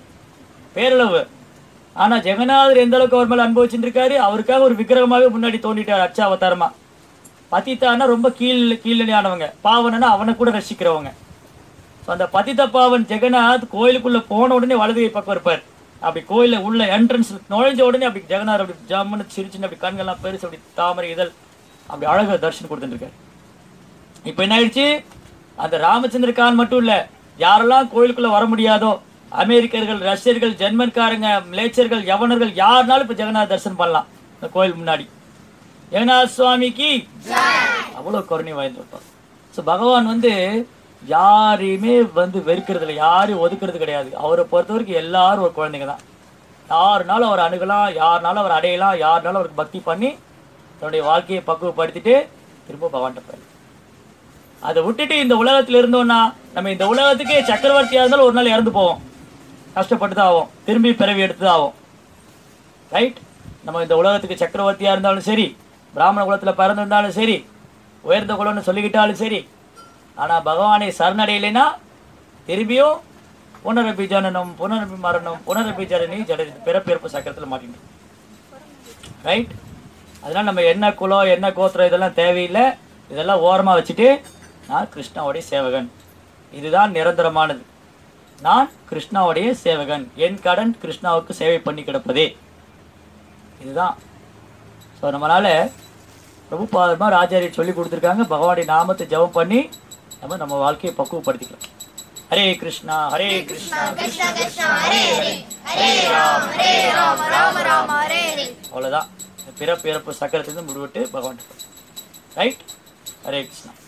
பேரளவு ஆனா ஜெகநாதர் எந்த அளவுக்கு அவர் மேல அன்பு வச்சுருக்காரு அவருக்காக ஒரு விக்கிரகமாவே முன்னாடி தோண்டிட்டார் அச்சா அவதாரமா பதித்தானா ரொம்ப கீழ் கீழ்நிலையானவங்க பாவனனா அவனை கூட ரசிக்கிறவங்க ஸோ அந்த பதித்த பாவன் ஜெகநாத் கோயிலுக்குள்ள போன உடனே வலது கை பக்கம் இருப்பார் அப்படி கோயில உள்ள என்ட்ரன்ஸ் நுழைஞ்ச உடனே அப்படி ஜெகநாத் அப்படி ஜம்முன்னு சிரிச்சுன்னு அப்படி கண்கள்லாம் பெருசு அப்படி தாமரை இதழ் அப்படி அழகா தரிசனம் கொடுத்துட்டு இருக்காரு இப்போ என்ன ஆயிடுச்சு அந்த ராமச்சந்திர கான் மட்டும் இல்ல யாரெல்லாம் கோயிலுக்குள்ள வர முடியாதோ அமெரிக்கர்கள் ரஷ்யர்கள் ஜெர்மன்காரங்க மிலேச்சர்கள் யவனர்கள் யாருனாலும் இப்போ ஜெகநாத் தரிசனம் பண்ணலாம் இந்த கோயில் முன்னாடி ஜெகநாத் சுவாமிக்கு அவ்வளோ கருணை வாய்ந்திருப்பார் ஸோ பகவான் வந்து யாரையுமே வந்து வெறுக்கிறது இல்லை யாரையும் ஒதுக்குறது கிடையாது அவரை பொறுத்த வரைக்கும் எல்லாரும் ஒரு குழந்தைங்க தான் யாருனாலும் அவர் அணுகலாம் யாருனாலும் அவர் அடையலாம் யாருனாலும் அவருக்கு பக்தி பண்ணி தன்னுடைய வாழ்க்கையை பக்குவப்படுத்திட்டு திரும்ப பகவான்கிட்ட போயிடலாம் அதை விட்டுட்டு இந்த உலகத்துல இருந்தோம்னா நம்ம இந்த உலகத்துக்கே சக்கரவர்த்தியா இருந்தாலும் ஒரு நாள் இறந்து போவோம் கஷ்டப்பட்டு தான் ஆகும் திரும்பி பிறவி எடுத்து தான் ஆகும் ரைட் நம்ம இந்த உலகத்துக்கு சக்கரவர்த்தியா இருந்தாலும் சரி பிராமண குலத்துல பிறந்திருந்தாலும் சரி உயர்ந்த குலம்னு சொல்லிக்கிட்டாலும் சரி ஆனா பகவானை சரணடையலைன்னா திரும்பியும் புனரபி ஜனனம் புனரபி மரணம் புனரபி ஜனனி ஜட பிறப்பிறப்பு சக்கரத்துல மாட்டிடும் ரைட் அதனால நம்ம என்ன குலம் என்ன கோத்திரம் இதெல்லாம் தேவையில்லை இதெல்லாம் ஓரமா வச்சுட்டு நான் கிருஷ்ணாவுடைய சேவகன் இதுதான் நிரந்தரமானது நான் கிருஷ்ணாவுடைய சேவகன் என் கடன் கிருஷ்ணாவுக்கு சேவை பண்ணி கிடப்பதே இதுதான் ஸோ நம்மளால பிரபுபாதமாக ராஜாரி சொல்லி கொடுத்துருக்காங்க பகவானுடைய நாமத்தை ஜெபம் பண்ணி நம்ம நம்ம வாழ்க்கையை பக்குவப்படுத்திக்கலாம் ஹரே கிருஷ்ணா ஹரே கிருஷ்ணா கிருஷ்ண கிருஷ்ண ஹரே ஹரே ஹரே ராம் ஹரே ராம் ராம ராம ஹரே ஹரே அவ்வளோதான் பிறப்பு இறப்பு சக்கரத்திலிருந்து முடிவிட்டு பகவான் ரைட் ஹரே கிருஷ்ணா